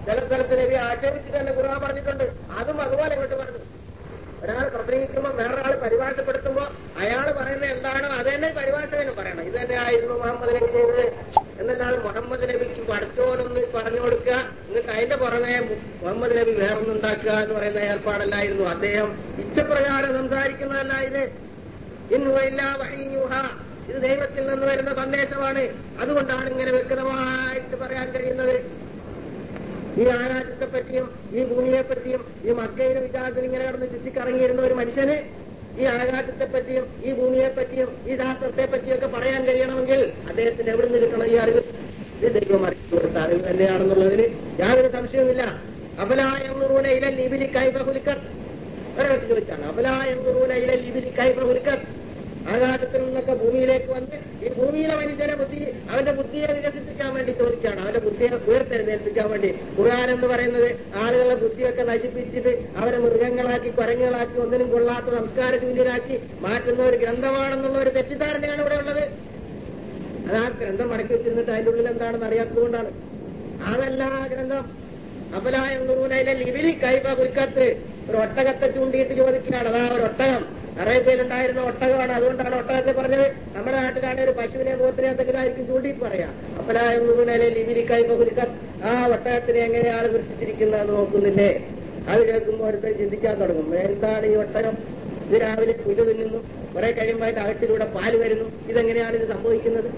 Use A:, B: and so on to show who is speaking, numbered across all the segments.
A: ചില സ്ഥലത്ത് നബി ആക്ഷേപിച്ചിട്ട് തന്നെ ഖുർആൻ പറഞ്ഞിട്ടുണ്ട് അതും അതുപോലെ ഇങ്ങോട്ട് പറഞ്ഞു ഒരാൾ പ്രസംഗിക്കുമ്പോൾ വേറൊരാൾ പരിഭാഷപ്പെടുത്തുമ്പോ അയാൾ പറയുന്ന എന്താണോ അത് തന്നെ പരിഭാഷകനും പറയണം ഇത് തന്നെ ആയിരുന്നു മുഹമ്മദ് നബി ചെയ്തത് എന്നല്ലാതെ മുഹമ്മദ് നബിക്ക് പഠിച്ചോനൊന്ന് പറഞ്ഞു കൊടുക്കുക എന്നിട്ട് അതിന്റെ പുറമെ മുഹമ്മദ് നബി വേറൊന്നുണ്ടാക്കുക എന്ന് പറയുന്ന ഏർപ്പാടല്ലായിരുന്നു അദ്ദേഹം ഇച്ഛപ്രകാരം സംസാരിക്കുന്നതല്ല ഇത് ഇന്നുവയില്ല വഹിയൂഹ ഇത് ദൈവത്തിൽ നിന്ന് വരുന്ന സന്ദേശമാണ് അതുകൊണ്ടാണ് ഇങ്ങനെ വ്യക്തമായിട്ട് പറയാൻ കഴിയുന്നത് ഈ ആകാശത്തെ പറ്റിയും ഈ ഭൂമിയെ പറ്റിയും ഈ മക്കയിലെ വിചാരത്തിൽ ഇങ്ങനെ കിടന്ന് ചുറ്റിക്കറങ്ങിയിരുന്ന ഒരു മനുഷ്യന് ഈ ആകാശത്തെ പറ്റിയും ഈ ഭൂമിയെ പറ്റിയും ഈ ശാസ്ത്രത്തെ പറ്റിയൊക്കെ പറയാൻ കഴിയണമെങ്കിൽ അദ്ദേഹത്തിന് എവിടെ നിന്ന് കിട്ടണം ഈ അറിവ് ഇത് ദൈവം അറിയിച്ചു കൊടുത്ത അറിവ് തന്നെയാണെന്നുള്ളതിന് യാതൊരു സംശയവുമില്ല അപലായൂന ഇല ലിബിലി കൈഫ ഹുലിക്കർ ഒരാൾക്ക് ചോദിച്ചാണ് അപലായൂന ഇല ലിബിലി കൈഫ ഹുലിക്കർ ആകാശത്തിൽ നിന്നൊക്കെ ഭൂമിയിലേക്ക് വന്ന് ഈ ഭൂമിയിലെ മനുഷ്യനെ ബുദ്ധി അവന്റെ ബുദ്ധിയെ വികസിപ്പിക്കാൻ വേണ്ടി ചോദിക്കുകയാണ് അവന്റെ ബുദ്ധിയെ ഉയർത്തെഴുന്നേൽപ്പിക്കാൻ വേണ്ടി ഖുർആൻ എന്ന് പറയുന്നത് ആളുകളുടെ ബുദ്ധിയൊക്കെ നശിപ്പിച്ചിട്ട് അവരെ മൃഗങ്ങളാക്കി കുരങ്ങുകളാക്കി ഒന്നിനും കൊള്ളാത്ത സംസ്കാര ശൂന്യരാക്കി മാറ്റുന്ന ഒരു ഗ്രന്ഥമാണെന്നുള്ള ഒരു തെറ്റിദ്ധാരണയാണ് ഇവിടെ ഉള്ളത് അത് ആ ഗ്രന്ഥം മടക്കി വെച്ചിരുന്നിട്ട് അതിന്റെ ഉള്ളിൽ എന്താണെന്ന് അറിയാത്തതുകൊണ്ടാണ് അതല്ല ആ ഗ്രന്ഥം അപലായ നൂനയിലെ ലിബിലി കൈബ കുൽക്കത്ത് ഒരു ഒട്ടകത്തെ ചൂണ്ടിയിട്ട് ചോദിക്കുകയാണ് അതാ ഒരു ഒട്ടകം അറേബ്യയിലുണ്ടായിരുന്ന ഒട്ടകമാണ് അതുകൊണ്ടാണ് ഒട്ടകത്തെ പറഞ്ഞത് നമ്മുടെ നാട്ടിലാണ് ഒരു പശുവിനെ പോത്തിനെ എന്തെങ്കിലും ആയിരിക്കും ചൂണ്ടിയിട്ട് പറയാം അപ്പലായ നൂനയിലെ ലിബിലി കൈബ കുൽക്കത്ത് ആ ഒട്ടകത്തിനെ എങ്ങനെയാണ് സൃഷ്ടിച്ചിരിക്കുന്നത് നോക്കുന്നില്ലേ അത് കേൾക്കുമ്പോൾ അടുത്ത് ചിന്തിക്കാൻ തുടങ്ങും എന്താണ് ഈ ഒട്ടകം ഇത് രാവിലെ പുല്ല് തിന്നുന്നു കുറെ കഴിയുമ്പോൾ അതിന്റെ അകത്തിലൂടെ പാല് വരുന്നു ഇതെങ്ങനെയാണ് ഇത് സംഭവിക്കുന്നത്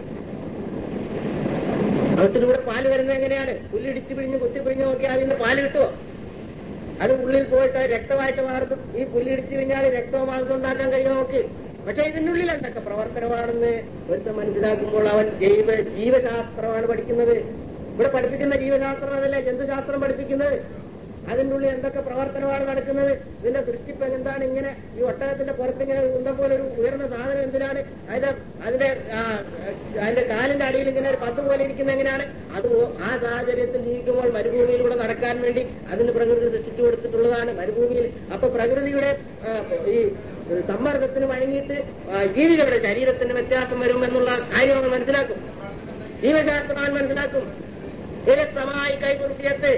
A: അകത്തിലൂടെ പാല് വരുന്നത് എങ്ങനെയാണ് പുല്ലിടിച്ച് പിഴിഞ്ഞ് കുത്തി പിഴിഞ്ഞ് നോക്കിയാൽ അതിന് പാല് കിട്ടുമോ അത് ഉള്ളിൽ പോയിട്ട് രക്തമായിട്ട് മാറുന്നു ഈ പുല്ലിടിച്ച് പിഴിഞ്ഞാൽ രക്തവും മാംസം ഉണ്ടാക്കാൻ കഴിയുമോ നോക്ക് പക്ഷെ ഇതിനുള്ളിൽ എന്തൊക്കെ പ്രവർത്തനമാണെന്ന് ഒരുത്തൻ മനസ്സിലാക്കുമ്പോൾ അവൻ ജൈവ ജീവശാസ്ത്രമാണ് പഠിക്കുന്നത് ഇവിടെ പഠിപ്പിക്കുന്ന ജീവശാസ്ത്രം അതല്ലേ ജന്തുശാസ്ത്രം പഠിപ്പിക്കുന്നത് അതിൻ്റെ ഉള്ളിൽ എന്തൊക്കെ പ്രവർത്തനമാണ് നടക്കുന്നത് ഇതിന്റെ സൃഷ്ടിപ്പ് എന്താണ് ഇങ്ങനെ ഈ ഒട്ടകത്തിന്റെ പുറത്ത് ഇങ്ങനെ ഉണ്ട പോലെ ഒരു ഉയർന്ന സാധനം എന്തിനാണ് അതിന്റെ അതിന്റെ ആ, അതിന്റെ കാലിന്റെ അടിയിൽ ഇങ്ങനെ ഒരു പന്ത് പോലെ ഇരിക്കുന്ന എങ്ങനെയാണ് അത് ഓ- ആ സാഹചര്യത്തിൽ ജീവിക്കുമ്പോൾ മരുഭൂമിയിലൂടെ നടക്കാൻ വേണ്ടി അതിന് പ്രകൃതി സൃഷ്ടിച്ചു കൊടുത്തിട്ടുള്ളതാണ് മരുഭൂമിയിൽ അപ്പൊ പ്രകൃതിയുടെ ആ, ഈ സമ്മർദ്ദത്തിന് വഴങ്ങിയിട്ട് ആ, ജീവികളുടെ ശരീരത്തിന് വ്യത്യാസം വരും എന്നുള്ള കാര്യം അവൻ മനസ്സിലാക്കും ജീവശാസ്ത്രമാൻ മനസ്സിലാക്കും സമായി കൈകുറുക്കിയത്ത്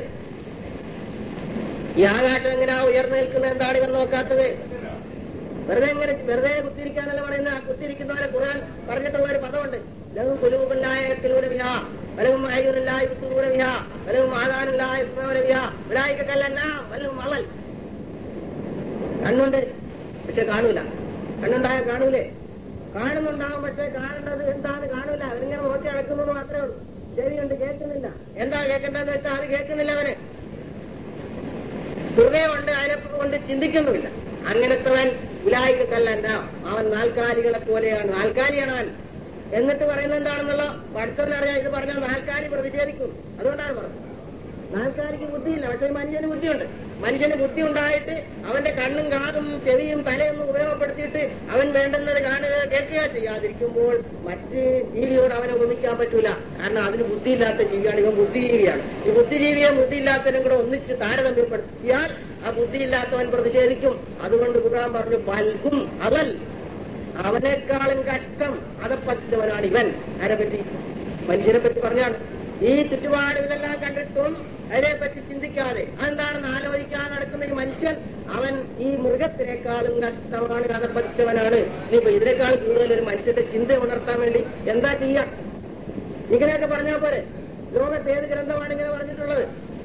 A: ഈ ആകാശം എങ്ങനെയാ ഉയർന്നു നിൽക്കുന്നത് എന്താണ് ഇവൻ നോക്കാത്തത് വെറുതെ എങ്ങനെ വെറുതെ കുത്തിരിക്കാനല്ല പറയുന്ന ആ കുത്തിരിക്കുന്നവരെ ഖുർആൻ പറഞ്ഞിട്ടുള്ള ഒരു പദമുണ്ട് ലഹും കുലൂബുല്ലായത്തിലൂടെ വിഹാ വലവും ആയുറില്ലായ വിസുകൂടെ വിഹാ വലവും ആധാനില്ലായ വിസ്മവരെ വിഹാ വിടായിക്ക കല്ലല്ല വലവും അവൽ കണ്ണുണ്ട് പക്ഷെ കാണൂല കണ്ണുണ്ടായ കാണൂലേ കാണുന്നുണ്ടാവും പക്ഷെ കാണേണ്ടത് എന്താണ് കാണൂല അവരിങ്ങനെ നോക്കി അടക്കുന്നത് മാത്രമേ ഉള്ളൂ ചെവിയുണ്ട് കേൾക്കുന്നില്ല എന്താ കേൾക്കേണ്ടതെന്ന് വെച്ചാൽ അത് കേൾക്കുന്നില്ല അവന് ഹൃദയമുണ്ട് അതിനെ കൊണ്ട് ചിന്തിക്കുന്നുമില്ല അങ്ങനത്തവൻ ഉലായിക്കല്ല അവൻ നാൽക്കാലികളെ പോലെയാണ് നാൽക്കാലിയാണ് അവൻ എന്നിട്ട് പറയുന്നത് എന്താണെന്നുള്ള പഠിത്തറിയാം ഇത് പറഞ്ഞാൽ നാൽക്കാലി പ്രതിഷേധിക്കും അതുകൊണ്ടാണ് പറഞ്ഞത് നാൽക്കാലിക്ക് ബുദ്ധിയില്ല പക്ഷെ മനുഷ്യന് ബുദ്ധിയുണ്ട് മനുഷ്യന് ബുദ്ധി ഉണ്ടായിട്ട് അവന്റെ കണ്ണും കാതും ചെവിയും തലയൊന്നും ഉപയോഗപ്പെടുത്തിയിട്ട് അവൻ വേണ്ടുന്നത് കാണുക കേൾക്കുക ചെയ്യാതിരിക്കുമ്പോൾ മറ്റ് ജീവിയോട് അവനെ ഉപമിക്കാൻ പറ്റൂല കാരണം അതിന് ബുദ്ധിയില്ലാത്ത ജീവിയാണ് ഇവൻ ബുദ്ധിജീവിയാണ് ഈ ബുദ്ധിജീവിയെ ബുദ്ധിയില്ലാത്തവനും കൂടെ ഒന്നിച്ച് താരതമ്യപ്പെടുത്തിയാൽ ആ ബുദ്ധിയില്ലാത്തവൻ പ്രതിഷേധിക്കും അതുകൊണ്ട് ഖുർആൻ പറഞ്ഞു പൽക്കും അവൻ അവനേക്കാളും കഷ്ടം അതപ്പറ്റവനാണ് ഇവൻ ആരെ പറ്റി മനുഷ്യനെ പറ്റി പറഞ്ഞാണ് ഈ ചുറ്റുപാട് ഇതെല്ലാം കണ്ടിട്ടും അതിനെപ്പറ്റി ചിന്തിക്കാതെ അതെന്താണെന്ന് ആലോചിക്കാൻ നടക്കുന്ന ഈ മനുഷ്യൻ അവൻ ഈ മൃഗത്തിനേക്കാളും കഷ്ടമാണ് അതപ്പറ്റവനാണ് ഇനിയിപ്പോ ഇതിനേക്കാൾ കൂടുതൽ ഒരു മനുഷ്യന്റെ ചിന്ത ഉണർത്താൻ വേണ്ടി എന്താ ചെയ്യാ ഇങ്ങനെയൊക്കെ പറഞ്ഞാൽ പോരെ ലോകത്ത് ഏത് ഗ്രന്ഥമാണ് ഇങ്ങനെ പറഞ്ഞിട്ടുള്ളത്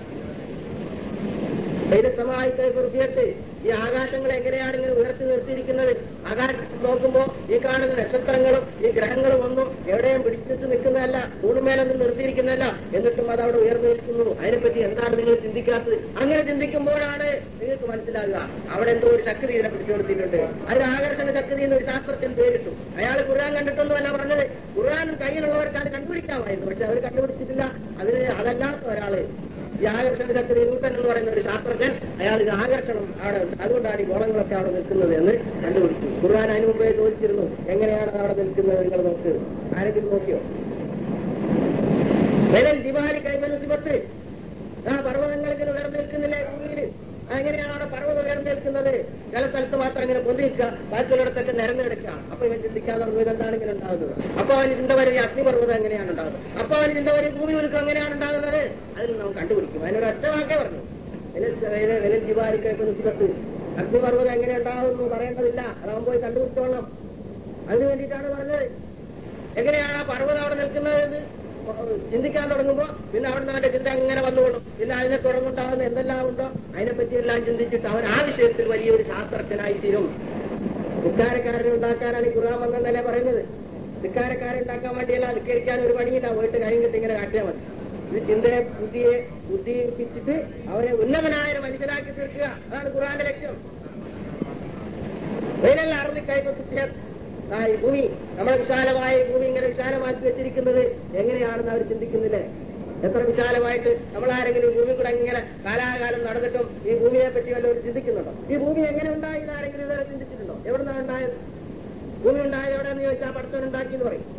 A: ദൈവസമാഹിത്തെ കുറിച്ചിട്ട് ഈ ആകാശങ്ങൾ എങ്ങനെയാണ് ഇങ്ങനെ ഉയർത്തി നിർത്തിയിരിക്കുന്നത് ആകാശത്ത് നോക്കുമ്പോ ഈ കാണുന്ന നക്ഷത്രങ്ങളും ഈ ഗ്രഹങ്ങളും ഒന്നും എവിടെയും പിടിച്ചിട്ട് നിൽക്കുന്നതല്ല ഭൂമിമേലൊന്നും നിർത്തിയിരിക്കുന്നതല്ല എന്നിട്ടും അത് അവിടെ ഉയർന്നു നിൽക്കുന്നു അതിനെപ്പറ്റി എന്താണ് നിങ്ങൾ ചിന്തിക്കാത്തത് അങ്ങനെ ചിന്തിക്കുമ്പോഴാണ് നിങ്ങൾക്ക് മനസ്സിലാകുക അവിടെ എന്തോ ഒരു ശക്തി ഇതിനെ പിടിച്ചു കൊടുത്തിട്ടുണ്ട് അതിന് ആകർഷണ ശക്തി എന്ന് ഒരു ശാസ്ത്രത്തിന് പേരിട്ടു അയാൾ ഖുർആൻ കണ്ടിട്ടൊന്നുമല്ല പറഞ്ഞത് ഖുർആൻ കയ്യിലുള്ളവർക്ക് അത് കണ്ടുപിടിക്കാമായിരുന്നു പക്ഷെ അവർ കണ്ടുപിടിച്ചിട്ടില്ല അതിന് അതല്ലാത്ത ഒരാള് ഈ ആകർഷണ ശക്തി ന്യൂട്ടൻ എന്ന് പറയുന്ന ഒരു ശാസ്ത്രജ്ഞൻ അയാൾ ഇത് ആകർഷണം അവിടെ ഉണ്ട് അതുകൊണ്ടാണ് ഈ ഗോളങ്ങളൊക്കെ അവിടെ നിൽക്കുന്നത് എന്ന് കണ്ടുപിടിച്ചു ഖുർആൻ അതിനു മുമ്പേ ചോദിച്ചിരുന്നു എങ്ങനെയാണ് അത് അവിടെ നിൽക്കുന്നത് നിങ്ങൾ നോക്ക് ആരെങ്കിലും നോക്കിയോ വേനൽ ദിവാലി കൈമനുസിപത്ത് ആ പർവ്വതങ്ങൾ ഇങ്ങനെ ഉയർന്നു നിൽക്കുന്നില്ലേ ഭൂമിയിൽ എങ്ങനെയാണ് അവിടെ പർവ്വതം ഉയർന്നു നിൽക്കുന്നത് ചില സ്ഥലത്ത് മാത്രം ഇങ്ങനെ പൊന്തി നിൽക്കുക ബാക്കിയുള്ളിടത്തൊക്കെ നിരന്നു കിടക്കുക അപ്പൊ ഇവൻ ചിന്തിക്കാതെ തുടങ്ങും ഇതെന്താണ് ഇങ്ങനെ ഉണ്ടാകുന്നത് അപ്പൊ അവന് ചിന്ത വരും ഈ അഗ്നിപർവ്വതം എങ്ങനെയാണ് ഉണ്ടാകുന്നത് അപ്പൊ അവന് ചിന്ത വരും ഭൂമി ഉരുക്കം എങ്ങനെയാണ് ഉണ്ടാകുന്നത് അതിൽ നാം കണ്ടുപിടിക്കും അതിനൊരു ഒറ്റ വാക്ക് വിലൽ ജിവാരിക്കൊക്കെ നിശ്ചിതത്ത് അഗ്നിപർവ്വതം എങ്ങനെ ഉണ്ടാകുന്നു പറയേണ്ടതില്ല അതവൻ പോയി കണ്ടുപിടിച്ചോളണം അതിനു വേണ്ടിയിട്ടാണ് പറഞ്ഞത് എങ്ങനെയാണ് ആ പർവ്വതം അവിടെ നിൽക്കുന്നത് എന്ന് ചിന്തിക്കാൻ തുടങ്ങുമ്പോ പിന്നെ അവിടെ നിന്ന് അവന്റെ ചിന്ത അങ്ങനെ വന്നുകൊള്ളും പിന്നെ അതിനെ തുടർന്നുണ്ടാകുന്ന എന്തെല്ലാം ഉണ്ടോ അതിനെപ്പറ്റി എല്ലാം ചിന്തിച്ചിട്ട് അവൻ ആ വിഷയത്തിൽ വലിയൊരു ശാസ്ത്രജ്ഞനായി തീരും ധിക്കാരക്കാരനെ ഉണ്ടാക്കാനാണ് ഈ ഖുർആൻ വന്നെന്നല്ലേ പറയുന്നത് ധിക്കാരക്കാരെ ഉണ്ടാക്കാൻ വേണ്ടിയല്ല ധിക്കരിക്കാൻ ഒരു പണിയില്ല പോയിട്ട് കഴിഞ്ഞിട്ട് ഇങ്ങനെ കാട്ടിയാൽ മതി ഇത് ചിന്തയെ ബുദ്ധിയെ ബുദ്ധിപ്പിച്ചിട്ട് അവനെ ഉന്നതനായ ഒരു മനുഷ്യനാക്കി തീർക്കുക അതാണ് ഖുർആന്റെ ലക്ഷ്യം വെയിലല്ല അറുതി കൈകൊത്തിയ ആ ഈ ഭൂമി നമ്മുടെ വിശാലമായ ഈ ഭൂമി ഇങ്ങനെ വിശാലമാക്കി വെച്ചിരിക്കുന്നത് എങ്ങനെയാണെന്ന് അവർ ചിന്തിക്കുന്നില്ലേ എത്ര വിശാലമായിട്ട് നമ്മൾ ആരെങ്കിലും ഈ ഭൂമി കൂടെ ഇങ്ങനെ കാലാകാലം നടന്നിട്ടും ഈ ഭൂമിയെ പറ്റി വല്ലവരും ചിന്തിക്കുന്നുണ്ടോ ഈ ഭൂമി എങ്ങനെ ഉണ്ടായി എന്ന് ആരെങ്കിലും ഇതുവരെ ചിന്തിച്ചിട്ടുണ്ടോ എവിടുന്നാണ് ഉണ്ടായത് ഭൂമി ഉണ്ടായത് എവിടെയെന്ന് ചോദിച്ചാൽ പഠിത്തം ഉണ്ടാക്കി എന്ന് പറയും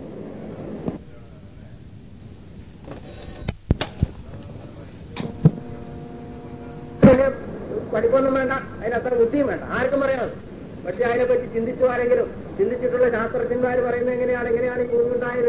A: വലിയ പഠിപ്പൊന്നും വേണ്ട അതിനത്ര ബുദ്ധിയും വേണ്ട ആർക്കും പറയാം പക്ഷെ അതിനെപ്പറ്റി ചിന്തിച്ചു ആരെങ്കിലും ചിന്തിച്ചിട്ടുള്ള ശാസ്ത്രജ്ഞന്മാർ പറയുന്നത് എങ്ങനെയാണ് എങ്ങനെയാണ് ഈ ഭൂമി ഉണ്ടായത്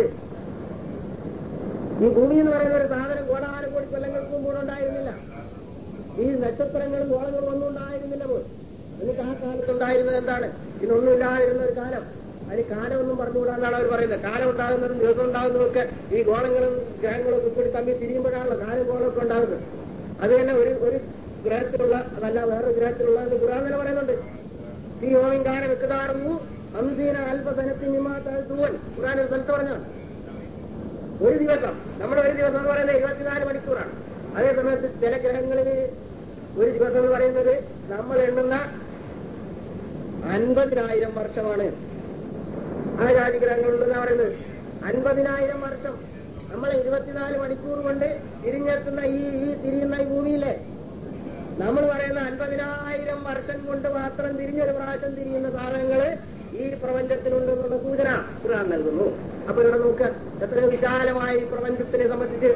A: ഈ ഭൂമി എന്ന് പറയുന്ന ഒരു സാധനം കോടാനും കോടി കൊല്ലങ്ങൾക്ക് മുമ്പ് ഇവിടെ ഉണ്ടായിരുന്നില്ല ഈ നക്ഷത്രങ്ങളും ഗോളങ്ങളും ഒന്നും ഉണ്ടായിരുന്നില്ല പോൽ എന്നിട്ട് ആ കാലത്ത് ഉണ്ടായിരുന്നത് എന്താണ് ഇതിനൊന്നുമില്ലാതിരുന്ന ഒരു കാലം അതിന് കാലമൊന്നും പറഞ്ഞുകൂടാന്നാണ് അവർ പറയുന്നത് കാലം ഉണ്ടാകുന്നതും ദിവസം ഉണ്ടാകുന്നതും ഒക്കെ ഈ ഗോളങ്ങളും ഗ്രഹങ്ങളും ഒക്കെ കൂടി തമ്മിൽ തിരിയുമ്പോഴാണല്ലോ കാലം ഗോളമൊക്കെ ഉണ്ടാകുന്നത് അത് തന്നെ ഒരു ഒരു ഗ്രഹത്തിലുള്ള അതല്ല വേറൊരു ഗ്രഹത്തിലുള്ള എന്ന് ഖുർആൻ തന്നെ പറയുന്നുണ്ട് ഈ ഓമിങ്കാര വെക്കുതാറുന്നു ഹംസീന അല്പസനത്തിൽ നിമാത്തൂവൻ ഖുർആൻ ഒരു സ്ഥലത്ത് പറഞ്ഞാണ് ഒരു ദിവസം നമ്മുടെ ഒരു ദിവസം എന്ന് പറയുന്നത് ഇരുപത്തിനാല് മണിക്കൂറാണ് അതേ സമയത്ത് ചില ഗ്രഹങ്ങളിൽ ഒരു ദിവസം എന്ന് പറയുന്നത് നമ്മൾ എണ്ണുന്ന അൻപതിനായിരം വർഷമാണ് ആ ജാതി ഗ്രഹങ്ങളുണ്ടെന്ന് പറയുന്നത് അൻപതിനായിരം വർഷം നമ്മൾ ഇരുപത്തിനാല് മണിക്കൂർ കൊണ്ട് തിരിഞ്ഞെത്തുന്ന ഈ ഈ തിരിയുന്ന ഈ ഭൂമിയിലെ നമ്മൾ പറയുന്ന അൻപതിനായിരം വർഷം കൊണ്ട് മാത്രം തിരിഞ്ഞൊരു പ്രാവശ്യം തിരിയുന്ന സാധനങ്ങള് ഈ പ്രപഞ്ചത്തിനുണ്ടെന്നുള്ള സൂചന ഖുർആൻ നൽകുന്നു അപ്പൊ ഇവിടെ നമുക്ക് എത്ര വിശാലമായി ഈ പ്രപഞ്ചത്തിനെ സംബന്ധിച്ച്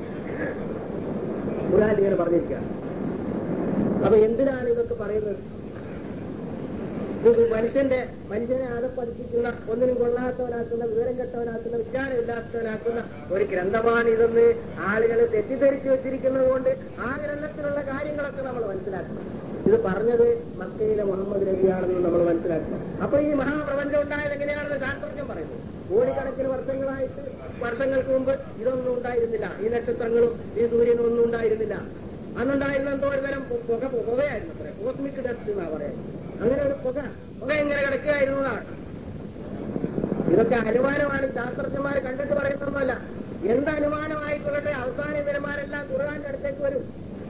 A: ഖുർആൻ ഇങ്ങനെ പറഞ്ഞിരിക്കുക അപ്പൊ എന്തിനാണ് ഇതൊക്കെ പറയുന്നത് ഇത് മനുഷ്യന്റെ മനുഷ്യനെ അകപ്പതിപ്പിക്കുന്ന ഒന്നിനും കൊള്ളാത്തവനാക്കുന്ന വിവരം കെട്ടവനാക്കുന്ന വിജ്ഞാനമില്ലാത്തവനാക്കുന്ന ഒരു ഗ്രന്ഥമാണ് ഇതെന്ന് ആളുകൾ തെറ്റിദ്ധരിച്ചു വെച്ചിരിക്കുന്നത് കൊണ്ട് ആ ഗ്രന്ഥത്തിലുള്ള കാര്യങ്ങളൊക്കെ നമ്മൾ മനസ്സിലാക്കണം ഇത് പറഞ്ഞത് മക്കയിലെ മുഹമ്മദ് നബിയാണെന്ന് നമ്മൾ മനസ്സിലാക്കണം അപ്പൊ ഈ മഹാപ്രപഞ്ചം ഉണ്ടായത് എങ്ങനെയാണെന്ന് ശാസ്ത്രജ്ഞൻ പറയുന്നത് കോടിക്കണക്കിന് വർഷങ്ങളായിട്ട് വർഷങ്ങൾക്ക് മുമ്പ് ഇതൊന്നും ഉണ്ടായിരുന്നില്ല ഈ നക്ഷത്രങ്ങളും ഈ സൂര്യനും ഒന്നും ഉണ്ടായിരുന്നില്ല അന്നുണ്ടായിരുന്ന എന്തോ ഒരു തരം പു- പുക പുകയായിരുന്നു അത്ര കോസ്മിക് ഡസ്റ്റ് എന്നാ പറയുന്നത് അങ്ങനെ ഒരു പുക പുക ഇങ്ങനെ കിടക്കുകയായിരുന്നതാണ് ഇതൊക്കെ അനുമാനമാണ് ഈ ശാസ്ത്രജ്ഞന്മാർ കണ്ടിട്ട് പറയുന്നതൊന്നുമല്ല എന്ത് അനുമാനമായിക്കൊള്ളട്ടെ അവസാന ഇവരന്മാരെല്ലാം ഖുർആന്റെ അടുത്തേക്ക് വരും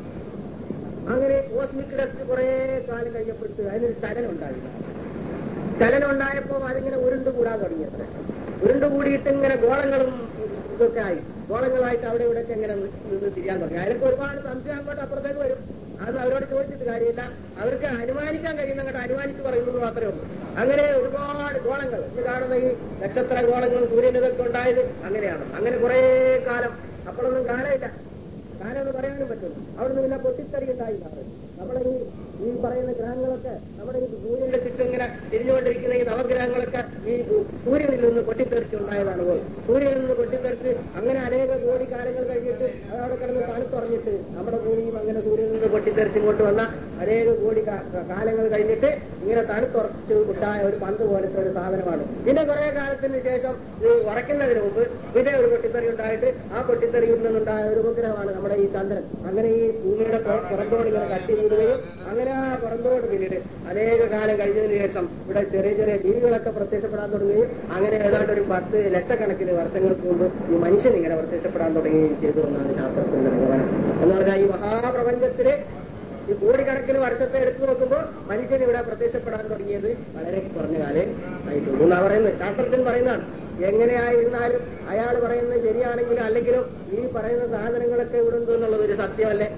A: അങ്ങനെ കോസ്മിക് ഡസ്റ്റ് കുറെ കാലം കഴിഞ്ഞപ്പോഴത്തെ അതിനൊരു ചലനം ഉണ്ടായില്ല ചലനം ഉണ്ടായപ്പോ അതിങ്ങനെ ഉരുണ്ട് കൂടാൻ തുടങ്ങി അത്ര ഉരുണ്ട് കൂടിയിട്ട് ഇങ്ങനെ ഗോളങ്ങളും ഇതൊക്കെ ആയി ഗോളങ്ങളായിട്ട് അവിടെ ഇവിടെയൊക്കെ ഇങ്ങനെ നി- നിന്ന് തിരിയാൻ തുടങ്ങി അതിലൊക്കെ ഒരുപാട് സംശയം അങ്ങോട്ട് അപ്പുറത്തേക്ക് വരും അത് അവരോട് ചോദിച്ചിട്ട് കാര്യമില്ല അവർക്ക് അനുമാനിക്കാൻ കഴിയുന്ന അങ്ങോട്ട് അനുമാനിച്ച് പറയുന്നത് മാത്രമേ ഉള്ളൂ അങ്ങനെ ഒരുപാട് ഗോളങ്ങൾ ഇത് കാണുന്ന ഈ നക്ഷത്ര ഗോളങ്ങളും സൂര്യൻ ഇതൊക്കെ ഉണ്ടായത് അങ്ങനെയാണ് അങ്ങനെ കുറെ കാലം അപ്പോഴൊന്നും കാലമില്ല കാലം എന്ന് പറയാനും പറ്റുള്ളൂ അവിടുന്ന് പിന്നെ പൊട്ടിത്തെറി ഉണ്ടായില്ല നമ്മുടെ ഈ ഈ പറയുന്ന ഗ്രഹങ്ങളൊക്കെ നമ്മുടെ ഈ സൂര്യന്റെ ചുറ്റും ഇങ്ങനെ തിരിഞ്ഞുകൊണ്ടിരിക്കുന്ന ഈ നവഗ്രഹങ്ങളൊക്കെ ഈ സൂര്യനിൽ നിന്ന് പൊട്ടിത്തെറിച്ചുണ്ടായതാണ് പോയി സൂര്യനിൽ നിന്ന് പൊട്ടിത്തെറിച്ച് അങ്ങനെ അനേക കോടി കാലങ്ങൾ കഴിഞ്ഞിട്ട് അത് അവിടെ കിടന്ന് തണുത്തുറഞ്ഞിട്ട് നമ്മുടെ ഭൂമിയും അങ്ങനെ സൂര്യനിൽ നിന്ന് പൊട്ടിത്തെറിച്ച് ഇങ്ങോട്ട് വന്ന അനേക കോടി കാ- കാലങ്ങൾ കഴിഞ്ഞിട്ട് ഇങ്ങനെ തണുത്തുറച്ച് ഉണ്ടായ ഒരു പന്ത് പോലത്തെ ഒരു സാധനമാണ് പിന്നെ കുറെ കാലത്തിന് ശേഷം ഇത് ഉറയ്ക്കുന്നതിന് മുമ്പ് പിന്നെ ഒരു പൊട്ടിത്തെറി ഉണ്ടായിട്ട് ആ പൊട്ടിത്തെറിയിൽ നിന്നുണ്ടായ ഒരു ഉപഗ്രഹമാണ് നമ്മുടെ ഈ ചന്ദ്രൻ അങ്ങനെ ഈ ഭൂമിയുടെ പുറ- പുറന്തോട് ഇങ്ങനെ കട്ടി വീഴുകയും അങ്ങനെ ആ പുറന്തോട് പിന്നീട് അനേക കാലം കഴിഞ്ഞതിന് ശേഷം ഇവിടെ ചെറിയ ചെറിയ ജീവികളൊക്കെ പ്രത്യക്ഷപ്പെടാൻ തുടങ്ങുകയും അങ്ങനെ ഏതാണ്ട് ഒരു പത്ത് ലക്ഷക്കണക്കിന് വർഷങ്ങൾക്ക് മുമ്പ് ഈ മനുഷ്യൻ ഇങ്ങനെ പ്രത്യക്ഷപ്പെടാൻ തുടങ്ങുകയും ചെയ്തു എന്നാണ് ശാസ്ത്രത്തിന്റെ നിഗമനം എന്ന് പറഞ്ഞാൽ ഈ മഹാപ്രപഞ്ചത്തില് ഈ കോടിക്കണക്കിന് വർഷത്തെ എടുത്തു നോക്കുമ്പോൾ മനുഷ്യൻ ഇവിടെ പ്രത്യക്ഷപ്പെടാൻ തുടങ്ങിയത് വളരെ കുറഞ്ഞ കാലേ ആയിട്ടുള്ളൂ എന്നാ പറയുന്നത് ശാസ്ത്രജ്ഞൻ പറയുന്നതാണ് എങ്ങനെയായിരുന്നാലും അയാൾ പറയുന്നത് ശരിയാണെങ്കിലും അല്ലെങ്കിലും ഈ പറയുന്ന സാധനങ്ങളൊക്കെ ഇവിടെ ഉണ്ട് എന്നുള്ളത് ഒരു സത്യമല്ലേ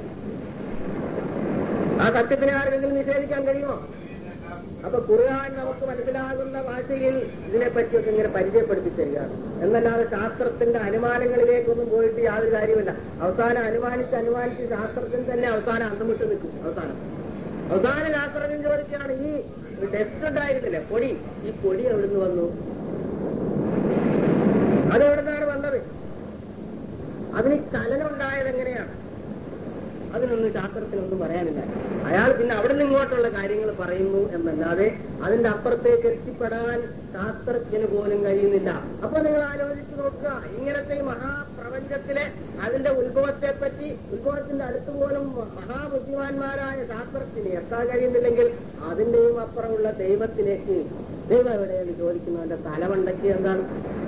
A: ആ സത്യത്തിനെ ആർക്കെങ്കിലും നിഷേധിക്കാൻ കഴിയുമോ അപ്പൊ ഖുർആൻ നമുക്ക് മനസ്സിലാകുന്ന ഭാഷയിൽ ഇതിനെപ്പറ്റിയൊക്കെ ഇങ്ങനെ പരിചയപ്പെടുത്തി തരികയാണ് എന്നല്ലാതെ ശാസ്ത്രത്തിന്റെ അനുമാനങ്ങളിലേക്കൊന്നും പോയിട്ട് യാതൊരു കാര്യമില്ല അവസാനം അനുമാനിച്ച് അനുമാനിച്ച് ശാസ്ത്രജ്ഞൻ തന്നെ അവസാനം അന്തമിട്ട് നിൽക്കും അവസാനം അവസാന ശാസ്ത്രജ്ഞൻ ചോദിക്കുകയാണ് ഈ ഡസ്റ്റ് ഉണ്ടായിരുന്നില്ലേ പൊടി ഈ പൊടി എവിടുന്ന് വന്നു അത് എവിടുന്നാണ് വന്നത് അതിന് ചലനം ഉണ്ടായത് എങ്ങനെയാണ് അതിനൊന്നും ശാസ്ത്രത്തിനൊന്നും പറയാനില്ല അയാൾ പിന്നെ അവിടെ നിന്ന് ഇങ്ങോട്ടുള്ള കാര്യങ്ങൾ പറയുന്നു എന്നല്ലാതെ അതിന്റെ അപ്പുറത്തേക്ക് എത്തിപ്പെടാൻ ശാസ്ത്രജ്ഞന് പോലും കഴിയുന്നില്ല അപ്പൊ നിങ്ങൾ ആലോചിച്ച് നോക്കുക ഇങ്ങനത്തെ ഈ മഹാപ്രപഞ്ചത്തിലെ അതിന്റെ ഉത്ഭവത്തെ പറ്റി ഉത്ഭവത്തിന്റെ അടുത്ത് പോലും മഹാബുദ്ധിമാന്മാരായ ശാസ്ത്രജ്ഞന് എത്താൻ കഴിയുന്നില്ലെങ്കിൽ അതിന്റെയും അപ്പുറമുള്ള ദൈവത്തിലേക്ക് ദൈവം എവിടെയാണ് ചോദിക്കുന്നതിന്റെ തലമണ്ടയ്ക്ക് എന്താണ്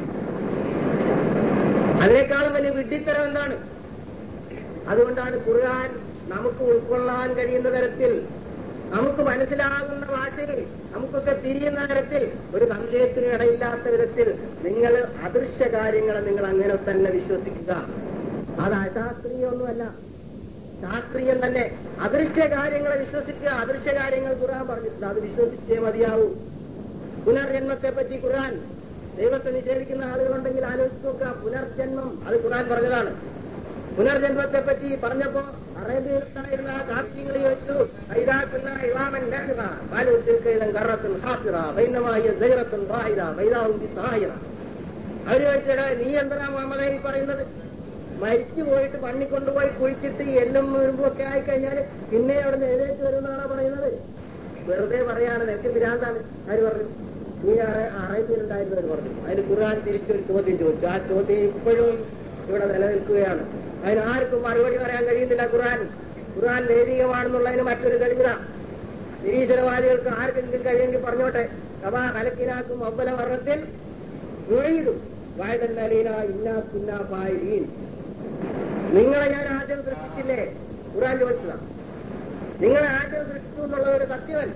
A: അതിനേക്കാളും വലിയ വിഡ്ഢിത്തരം എന്താണ് അതുകൊണ്ടാണ് ഖുർആൻ നമുക്ക് ഉൾക്കൊള്ളാൻ കഴിയുന്ന തരത്തിൽ നമുക്ക് മനസ്സിലാകുന്ന ഭാഷയിൽ നമുക്കൊക്കെ തിരിയുന്ന തരത്തിൽ ഒരു സംശയത്തിനും ഇടയില്ലാത്ത വിധത്തിൽ നിങ്ങൾ അദൃശ്യ കാര്യങ്ങളെ നിങ്ങൾ അങ്ങനെ തന്നെ വിശ്വസിക്കുക അത് അശാസ്ത്രീയമൊന്നുമല്ല ശാസ്ത്രീയം തന്നെ അദൃശ്യ കാര്യങ്ങളെ വിശ്വസിക്കുക അദൃശ്യ കാര്യങ്ങൾ ഖുർആൻ പറഞ്ഞിട്ടുണ്ട് അത് വിശ്വസിച്ചേ മതിയാവൂ പുനർജന്മത്തെ പറ്റി ഖുർആൻ ദൈവത്തെ നിഷേധിക്കുന്ന ആളുകളുണ്ടെങ്കിൽ ആലോചിച്ച് നോക്കുക പുനർജന്മം അത് ഖുർആൻ പറഞ്ഞതാണ് പുനർജന്മത്തെ പറ്റി പറഞ്ഞപ്പോ അറേബ്യയിലുണ്ടായിരുന്ന ആ കാർഷികൾ ചോദിച്ചു ഐതാക്കുന്ന ഇവാമൻ കാലുത്തിൽക്കൈതം കറത്തും ഹാസിറ വൈനമായ സൈറത്തും വാഹിര വൈതാവും സാഹിറ അവര് ചോദിച്ചത് നീ എന്താ മുഹമ്മദ് ഈ പറയുന്നത് മരിച്ചു പോയിട്ട് പണി കൊണ്ടുപോയി കുഴിച്ചിട്ട് എല്ലും വീഴുമ്പോ ഒക്കെ ആയിക്കഴിഞ്ഞാൽ പിന്നെ അവിടെ നിന്ന് എഴുന്നേറ്റ് വരുമെന്നാണ് പറയുന്നത് വെറുതെ പറയാണ് നിനക്ക് ഭ്രാന്താണ് ആര് പറഞ്ഞു നീ അറേബ്യയിലുണ്ടായിരുന്നവർ പറഞ്ഞു അതിന് ഖുർആൻ തിരിച്ചൊരു ചോദ്യം ചോദിച്ചു ആ ചോദ്യം ഇപ്പോഴും ഇവിടെ നിലനിൽക്കുകയാണ് അതിന് ആർക്കും മറുപടി പറയാൻ കഴിയുന്നില്ല ഖുർആൻ ഖുർആൻ ദൈവികമാണെന്നുള്ളതിന് മറ്റൊരു തെളിവിത നിരീശ്വരവാദികൾക്ക് ആർക്കെങ്കിലും കഴിയെങ്കിൽ പറഞ്ഞോട്ടെ കഥാ കലക്കിനാക്കും ഒമ്പല വർണ്ണത്തിൽ നുഴയിതും വായതല്ലീന ഇന്നാ പിന്നാ പായീൻ നിങ്ങളെ ഞാൻ ആദ്യം സൃഷ്ടിച്ചില്ലേ ഖുർആൻ ചോദിച്ചതാ നിങ്ങളെ ആദ്യം സൃഷ്ടിച്ചു എന്നുള്ള ഒരു സത്യമല്ല